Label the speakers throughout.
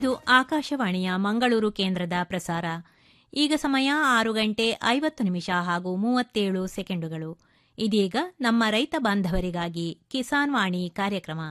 Speaker 1: ಇದು ಆಕಾಶವಾಣಿಯ ಮಂಗಳೂರು ಕೇಂದ್ರದ ಪ್ರಸಾರ ಈಗ ಸಮಯ ಆರು ಗಂಟೆ ಐವತ್ತು ನಿಮಿಷ ಹಾಗೂ ಮೂವತ್ತೇಳು ಸೆಕೆಂಡುಗಳು ಇದೀಗ ನಮ್ಮ ರೈತ ಬಾಂಧವರಿಗಾಗಿ ಕಿಸಾನ್ ವಾಣಿ ಕಾರ್ಯಕ್ರಮ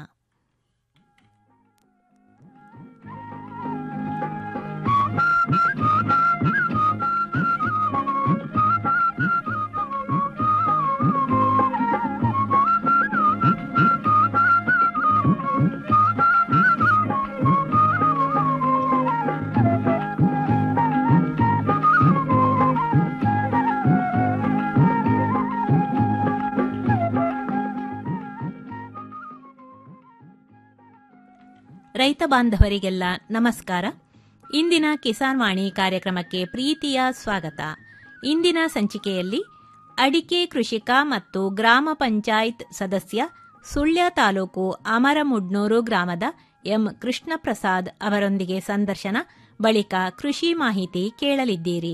Speaker 1: ರೈತ ಬಾಂಧವರಿಗೆಲ್ಲ ನಮಸ್ಕಾರ ಇಂದಿನ ಕಿಸಾನ್ ವಾಣಿ ಕಾರ್ಯಕ್ರಮಕ್ಕೆ ಪ್ರೀತಿಯ ಸ್ವಾಗತ ಇಂದಿನ ಸಂಚಿಕೆಯಲ್ಲಿ ಅಡಿಕೆ ಕೃಷಿಕ ಮತ್ತು ಗ್ರಾಮ ಪಂಚಾಯತ್ ಸದಸ್ಯ ಸುಳ್ಯ ತಾಲೂಕು ಅಮರಮುಡ್ನೂರು ಗ್ರಾಮದ ಎಂ ಕೃಷ್ಣಪ್ರಸಾದ್ ಅವರೊಂದಿಗೆ ಸಂದರ್ಶನ ಬಳಿಕ ಕೃಷಿ ಮಾಹಿತಿ ಕೇಳಲಿದ್ದೀರಿ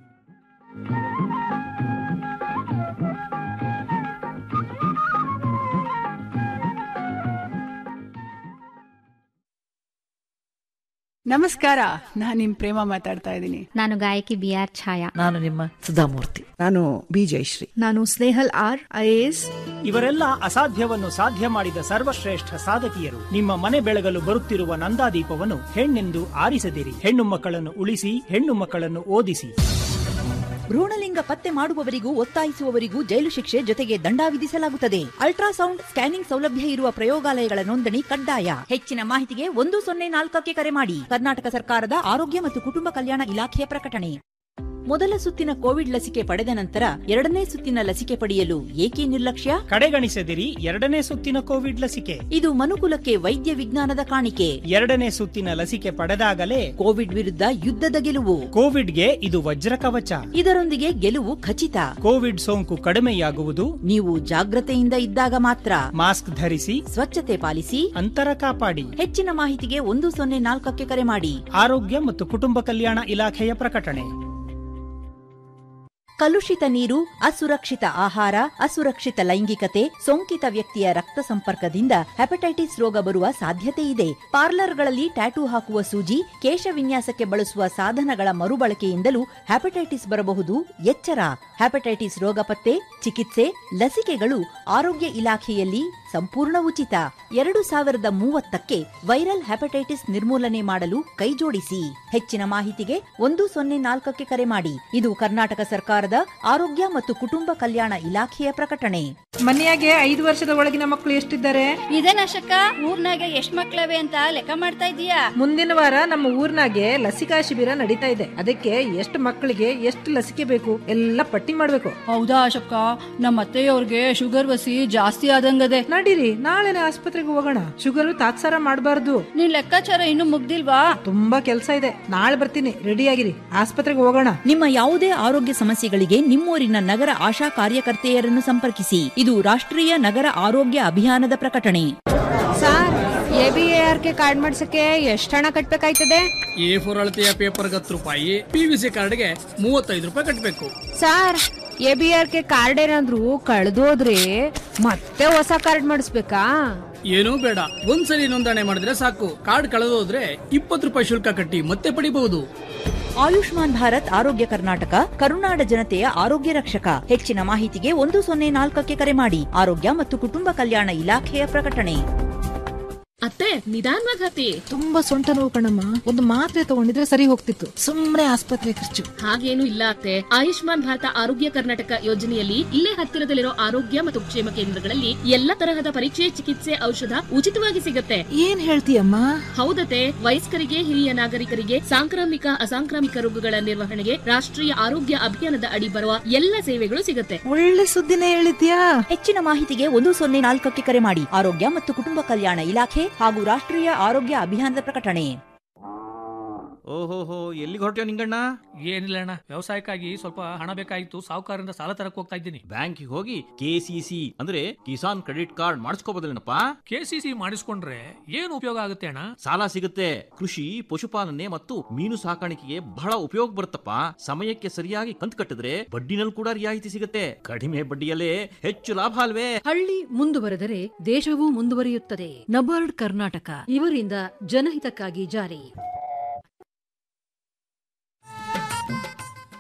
Speaker 2: ನಮಸ್ಕಾರ ನಾನು ನಿಮ್ ಪ್ರೇಮ ಮಾತಾಡ್ತಾ ಇದ್ದೀನಿ
Speaker 3: ನಾನು ಗಾಯಕಿ ಬಿ ಆರ್ ಛಾಯಾ
Speaker 4: ನಾನು ನಿಮ್ಮ ಸುಧಾಮೂರ್ತಿ
Speaker 5: ನಾನು ಬಿ ಜಯಶ್ರೀ
Speaker 6: ನಾನು ಸ್ನೇಹಲ್ ಆರ್ ಐಎಎಸ್
Speaker 7: ಇವರೆಲ್ಲ ಅಸಾಧ್ಯವನ್ನು ಸಾಧ್ಯ ಮಾಡಿದ ಸರ್ವಶ್ರೇಷ್ಠ ಸಾಧಕಿಯರು ನಿಮ್ಮ ಮನೆ ಬೆಳಗಲು ಬರುತ್ತಿರುವ ನಂದಾದೀಪವನ್ನು ಹೆಣ್ಣೆಂದು ಆರಿಸದಿರಿ ಹೆಣ್ಣು ಮಕ್ಕಳನ್ನು ಉಳಿಸಿ ಹೆಣ್ಣು ಮಕ್ಕಳನ್ನು ಓದಿಸಿ
Speaker 4: ಭ್ರೂಣಲಿಂಗ ಪತ್ತೆ ಮಾಡುವವರಿಗೂ ಒತ್ತಾಯಿಸುವವರಿಗೂ ಜೈಲು ಶಿಕ್ಷೆ ಜೊತೆಗೆ ದಂಡ ವಿಧಿಸಲಾಗುತ್ತದೆ ಅಲ್ಟ್ರಾಸೌಂಡ್ ಸ್ಕ್ಯಾನಿಂಗ್ ಸೌಲಭ್ಯ ಇರುವ ಪ್ರಯೋಗಾಲಯಗಳ ನೋಂದಣಿ ಕಡ್ಡಾಯ ಹೆಚ್ಚಿನ ಮಾಹಿತಿಗೆ ಒಂದು ಸೊನ್ನೆ ನಾಲ್ಕಕ್ಕೆ ಕರೆ ಮಾಡಿ ಕರ್ನಾಟಕ ಸರ್ಕಾರದ ಆರೋಗ್ಯ ಮತ್ತು ಕುಟುಂಬ ಕಲ್ಯಾಣ ಇಲಾಖೆಯ ಪ್ರಕಟಣೆ ಮೊದಲ ಸುತ್ತಿನ ಕೋವಿಡ್ ಲಸಿಕೆ ಪಡೆದ ನಂತರ ಎರಡನೇ ಸುತ್ತಿನ ಲಸಿಕೆ ಪಡೆಯಲು ಏಕೆ ನಿರ್ಲಕ್ಷ್ಯ
Speaker 7: ಕಡೆಗಣಿಸದಿರಿ ಎರಡನೇ ಸುತ್ತಿನ ಕೋವಿಡ್ ಲಸಿಕೆ
Speaker 4: ಇದು ಮನುಕುಲಕ್ಕೆ ವೈದ್ಯ ವಿಜ್ಞಾನದ ಕಾಣಿಕೆ
Speaker 7: ಎರಡನೇ ಸುತ್ತಿನ ಲಸಿಕೆ ಪಡೆದಾಗಲೇ
Speaker 4: ಕೋವಿಡ್ ವಿರುದ್ಧ ಯುದ್ಧದ ಗೆಲುವು
Speaker 7: ಕೋವಿಡ್ಗೆ ಇದು ವಜ್ರ ಕವಚ
Speaker 4: ಇದರೊಂದಿಗೆ ಗೆಲುವು ಖಚಿತ
Speaker 7: ಕೋವಿಡ್ ಸೋಂಕು ಕಡಿಮೆಯಾಗುವುದು
Speaker 4: ನೀವು ಜಾಗ್ರತೆಯಿಂದ ಇದ್ದಾಗ ಮಾತ್ರ
Speaker 7: ಮಾಸ್ಕ್ ಧರಿಸಿ
Speaker 4: ಸ್ವಚ್ಛತೆ ಪಾಲಿಸಿ
Speaker 7: ಅಂತರ ಕಾಪಾಡಿ
Speaker 4: ಹೆಚ್ಚಿನ ಮಾಹಿತಿಗೆ ಒಂದು ಸೊನ್ನೆ ನಾಲ್ಕಕ್ಕೆ ಕರೆ ಮಾಡಿ
Speaker 7: ಆರೋಗ್ಯ ಮತ್ತು ಕುಟುಂಬ ಕಲ್ಯಾಣ ಇಲಾಖೆಯ ಪ್ರಕಟಣೆ
Speaker 4: ಕಲುಷಿತ ನೀರು ಅಸುರಕ್ಷಿತ ಆಹಾರ ಅಸುರಕ್ಷಿತ ಲೈಂಗಿಕತೆ ಸೋಂಕಿತ ವ್ಯಕ್ತಿಯ ರಕ್ತ ಸಂಪರ್ಕದಿಂದ ಹೆಪಟೈಟಿಸ್ ರೋಗ ಬರುವ ಸಾಧ್ಯತೆ ಇದೆ ಪಾರ್ಲರ್ಗಳಲ್ಲಿ ಟ್ಯಾಟೂ ಹಾಕುವ ಸೂಜಿ ಕೇಶ ವಿನ್ಯಾಸಕ್ಕೆ ಬಳಸುವ ಸಾಧನಗಳ ಮರುಬಳಕೆಯಿಂದಲೂ ಹೆಪಟೈಟಿಸ್ ಬರಬಹುದು ಎಚ್ಚರ ಹೆಪಟೈಟಿಸ್ ರೋಗ ಪತ್ತೆ ಚಿಕಿತ್ಸೆ ಲಸಿಕೆಗಳು ಆರೋಗ್ಯ ಇಲಾಖೆಯಲ್ಲಿ ಸಂಪೂರ್ಣ ಉಚಿತ ಎರಡು ಸಾವಿರದ ಮೂವತ್ತಕ್ಕೆ ವೈರಲ್ ಹೆಪಟೈಟಿಸ್ ನಿರ್ಮೂಲನೆ ಮಾಡಲು ಕೈಜೋಡಿಸಿ ಹೆಚ್ಚಿನ ಮಾಹಿತಿಗೆ ಒಂದು ಸೊನ್ನೆ ನಾಲ್ಕಕ್ಕೆ ಕರೆ ಮಾಡಿ ಇದು ಕರ್ನಾಟಕ ಸರ್ಕಾರದ ಆರೋಗ್ಯ ಮತ್ತು ಕುಟುಂಬ ಕಲ್ಯಾಣ ಇಲಾಖೆಯ ಪ್ರಕಟಣೆ
Speaker 6: ಮನೆಯಾಗೆ ಐದು ವರ್ಷದ ಒಳಗಿನ ಮಕ್ಕಳು ಎಷ್ಟಿದ್ದಾರೆ
Speaker 3: ಇದೇ ನಶಕ ಊರ್ನಾಗ ಎಷ್ಟ್ ಮಕ್ಳವೆ ಅಂತ ಲೆಕ್ಕ ಮಾಡ್ತಾ ಇದೀಯಾ
Speaker 6: ಮುಂದಿನ ವಾರ ನಮ್ಮ ಊರ್ನಾಗೆ ಲಸಿಕಾ ಶಿಬಿರ ನಡೀತಾ ಇದೆ ಅದಕ್ಕೆ ಎಷ್ಟು ಮಕ್ಕಳಿಗೆ ಎಷ್ಟು ಲಸಿಕೆ ಬೇಕು ಎಲ್ಲ ಪಟ್ಟಿ ಮಾಡ್ಬೇಕು
Speaker 8: ಹೌದಾ ಅಶಕ್ಕ ನಮ್ಮ ಅತ್ತೆಯವ್ರಿಗೆ ಶುಗರ್ ವಸಿ ಜಾಸ್ತಿ ಆದಂಗದೆ
Speaker 6: ನಡೀರಿ ನಾಳೆನೆ ಆಸ್ಪತ್ರೆಗೆ ಹೋಗೋಣ ಶುಗರ್ ತಾತ್ಸಾರ ಮಾಡಬಾರ್ದು
Speaker 8: ನಿನ್ ಲೆಕ್ಕಾಚಾರ ಇನ್ನು ಮುಗ್ದಿಲ್ವಾ
Speaker 6: ತುಂಬಾ ಕೆಲಸ ಇದೆ ನಾಳೆ ಬರ್ತೀನಿ ರೆಡಿ ಆಗಿರಿ ಆಸ್ಪತ್ರೆಗೆ ಹೋಗೋಣ
Speaker 4: ನಿಮ್ಮ ಯಾವುದೇ ಆರೋಗ್ಯ ಸಮಸ್ಯೆಗಳಿಗೆ ನಿಮ್ಮೂರಿನ ನಗರ ಆಶಾ ಕಾರ್ಯಕರ್ತೆಯರನ್ನು ಸಂಪರ್ಕಿಸಿ ಇದು ರಾಷ್ಟ್ರೀಯ ನಗರ ಆರೋಗ್ಯ ಅಭಿಯಾನದ ಪ್ರಕಟಣೆ
Speaker 9: sir A B A R K card ಮಾಡ್ಸಕ್ಕೆ ಎಷ್ಟು ಹಣ ಕಟ್ಬೇಕಾಯ್ತದೆ
Speaker 10: ಎ ಫೋರ್ ಅಳತೆಯ ಪೇಪರ್ಗೆ ಹತ್ತು ರೂಪಾಯಿ ಪಿ ವಿ ಸಿ ಕಾರ್ಡ್ಗೆ ಮೂವತ್ತೈದು ರೂಪಾಯಿ ಕಟ್ಟಬೇಕು
Speaker 9: sir A B R K card ಏನಾದ್ರು ಕಳ್ದೋದ್ರೆ ಮತ್ತೆ ಹೊಸ ಕಾರ್ಡ್ ಮಾಡಿಸ್ಬೇಕಾ
Speaker 10: ಏನೂ ಬೇಡ ಒಂದ್ಸಲಿ ನೋಂದಣಿ ಮಾಡಿದ್ರೆ ಸಾಕು ಕಾರ್ಡ್ ಕಳೆದೋದ್ರೆ ಇಪ್ಪತ್ತು ರೂಪಾಯಿ ಶುಲ್ಕ ಕಟ್ಟಿ ಮತ್ತೆ ಪಡಿಬಹುದು
Speaker 4: ಆಯುಷ್ಮಾನ್ ಭಾರತ್ ಆರೋಗ್ಯ ಕರ್ನಾಟಕ ಕರುನಾಡ ಜನತೆಯ ಆರೋಗ್ಯ ರಕ್ಷಕ ಹೆಚ್ಚಿನ ಮಾಹಿತಿಗೆ ಒಂದು ಸೊನ್ನೆ ನಾಲ್ಕಕ್ಕೆ ಕರೆ ಮಾಡಿ ಆರೋಗ್ಯ ಮತ್ತು ಕುಟುಂಬ ಕಲ್ಯಾಣ ಇಲಾಖೆಯ ಪ್ರಕಟಣೆ
Speaker 8: ಅತ್ತೆ ನಿಧಾನವಾಗಿ ಹತ್ತಿ
Speaker 6: ತುಂಬಾ ಸೊಂಟ ನೋವು ಕಣಮ್ಮ ಒಂದು ಮಾತ್ರೆ ತಗೊಂಡಿದ್ರೆ ಸರಿ ಹೋಗ್ತಿತ್ತು ಸುಮ್ನೆ ಆಸ್ಪತ್ರೆ ಖರ್ಚು
Speaker 8: ಹಾಗೇನು ಇಲ್ಲ ಅತ್ತೆ ಆಯುಷ್ಮಾನ್ ಭಾರತ ಆರೋಗ್ಯ ಕರ್ನಾಟಕ ಯೋಜನೆಯಲ್ಲಿ ಇಲ್ಲೇ ಹತ್ತಿರದಲ್ಲಿರೋ ಆರೋಗ್ಯ ಮತ್ತು ಕ್ಷೇಮ ಕೇಂದ್ರಗಳಲ್ಲಿ ಎಲ್ಲ ತರಹದ ಪರೀಕ್ಷೆ ಚಿಕಿತ್ಸೆ ಔಷಧ ಉಚಿತವಾಗಿ ಸಿಗುತ್ತೆ
Speaker 6: ಏನ್ ಹೇಳ್ತೀಯಮ್ಮ
Speaker 8: ಹೌದತೆ ವಯಸ್ಕರಿಗೆ ಹಿರಿಯ ನಾಗರಿಕರಿಗೆ ಸಾಂಕ್ರಾಮಿಕ ಅಸಾಂಕ್ರಾಮಿಕ ರೋಗಗಳ ನಿರ್ವಹಣೆಗೆ ರಾಷ್ಟ್ರೀಯ ಆರೋಗ್ಯ ಅಭಿಯಾನದ ಅಡಿ ಬರುವ ಎಲ್ಲ ಸೇವೆಗಳು ಸಿಗುತ್ತೆ
Speaker 6: ಒಳ್ಳೆ ಸುದ್ದಿನೇ ಹೇಳಿದ್ಯಾ
Speaker 4: ಹೆಚ್ಚಿನ ಮಾಹಿತಿಗೆ ಒಂದು ಸೊನ್ನೆ ನಾಲ್ಕಕ್ಕೆ ಕರೆ ಮಾಡಿ ಆರೋಗ್ಯ ಮತ್ತು ಕುಟುಂಬ ಕಲ್ಯಾಣ ಇಲಾಖೆ ಹಾಗೂ ರಾಷ್ಟ್ರೀಯ ಆರೋಗ್ಯ ಅಭಿಯಾನದ ಪ್ರಕಟಣೆ
Speaker 11: ಓಹೋಹೋ ಎಲ್ಲಿಗೆ ಹೊರಟ್ಯೋ ನಿಂಗಣ್ಣ
Speaker 10: ಏನಿಲ್ಲ ಅಣ್ಣ ವ್ಯವಸಾಯಕ್ಕಾಗಿ ಸ್ವಲ್ಪ ಹಣ ಬೇಕಾಗಿತ್ತು ಸಾಹುಕಾರರಿಂದ ಸಾಲ ತರಕ್ ಹೋಗ್ತಾ ಇದ್ದೀನಿ
Speaker 11: ಬ್ಯಾಂಕಿಗೆ ಹೋಗಿ ಕೆ ಸಿ ಸಿ ಅಂದ್ರೆ ಕಿಸಾನ್ ಕ್ರೆಡಿಟ್ ಕಾರ್ಡ್ ಮಾಡಿಸ್ಕೋಬೋದಲ್ಲೇನಪ್ಪ
Speaker 10: ಕೆ ಸಿ ಸಿ ಮಾಡಿಸ್ಕೊಂಡ್ರೆ ಏನು ಉಪಯೋಗ ಆಗುತ್ತೆ ಅಣ್ಣ
Speaker 11: ಸಾಲ ಸಿಗುತ್ತೆ ಕೃಷಿ ಪಶುಪಾಲನೆ ಮತ್ತು ಮೀನು ಸಾಕಾಣಿಕೆಗೆ ಬಹಳ ಉಪಯೋಗ ಬರುತ್ತಪ್ಪ ಸಮಯಕ್ಕೆ ಸರಿಯಾಗಿ ಕಂತು ಕಟ್ಟಿದ್ರೆ ಬಡ್ಡಿನಲ್ಲಿ ಕೂಡ ರಿಯಾಯಿತಿ ಸಿಗುತ್ತೆ ಕಡಿಮೆ ಬಡ್ಡಿಯಲ್ಲೇ ಹೆಚ್ಚು ಲಾಭ ಅಲ್ವೇ
Speaker 8: ಹಳ್ಳಿ ಮುಂದುವರೆದರೆ ದೇಶವೂ ಮುಂದುವರಿಯುತ್ತದೆ ನಬಾರ್ಡ್ ಕರ್ನಾಟಕ ಇವರಿಂದ ಜನಹಿತಕ್ಕಾಗಿ ಜಾರಿ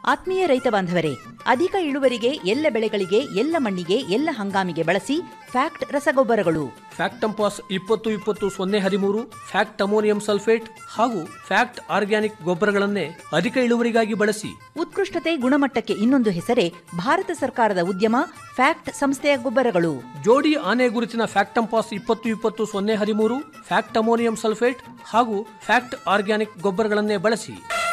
Speaker 4: ಆತ್ಮೀಯ ರೈತ ಬಾಂಧವರೇ ಅಧಿಕ ಇಳುವರಿಗೆ ಎಲ್ಲ ಬೆಳೆಗಳಿಗೆ ಎಲ್ಲ ಮಣ್ಣಿಗೆ ಎಲ್ಲ ಹಂಗಾಮಿಗೆ ಬಳಸಿ ಫ್ಯಾಕ್ಟ್ ರಸಗೊಬ್ಬರಗಳು
Speaker 5: ಫ್ಯಾಕ್ಟಂಪಾಸ್ ಇಪ್ಪತ್ತು ಇಪ್ಪತ್ತು ಸೊನ್ನೆ ಹದಿಮೂರು ಫ್ಯಾಕ್ಟ್ ಅಮೋನಿಯಂ ಸಲ್ಫೇಟ್ ಹಾಗೂ ಫ್ಯಾಕ್ಟ್ ಆರ್ಗ್ಯಾನಿಕ್ ಗೊಬ್ಬರಗಳನ್ನೇ ಅಧಿಕ ಇಳುವರಿಗಾಗಿ ಬಳಸಿ
Speaker 4: ಉತ್ಕೃಷ್ಟತೆ ಗುಣಮಟ್ಟಕ್ಕೆ ಇನ್ನೊಂದು ಹೆಸರೇ ಭಾರತ ಸರ್ಕಾರದ ಉದ್ಯಮ ಫ್ಯಾಕ್ಟ್ ಸಂಸ್ಥೆಯ ಗೊಬ್ಬರಗಳು
Speaker 5: ಜೋಡಿ ಆನೆ ಗುರುತಿನ ಫ್ಯಾಕ್ಟಂಪಾಸ್ ಇಪ್ಪತ್ತು ಇಪ್ಪತ್ತು ಸೊನ್ನೆ ಹದಿಮೂರು ಫ್ಯಾಕ್ಟ್ ಅಮೋನಿಯಂ ಸಲ್ಫೇಟ್ ಹಾಗೂ ಫ್ಯಾಕ್ಟ್ ಆರ್ಗ್ಯಾನಿಕ್ ಗೊಬ್ಬರಗಳನ್ನೇ ಬಳಸಿ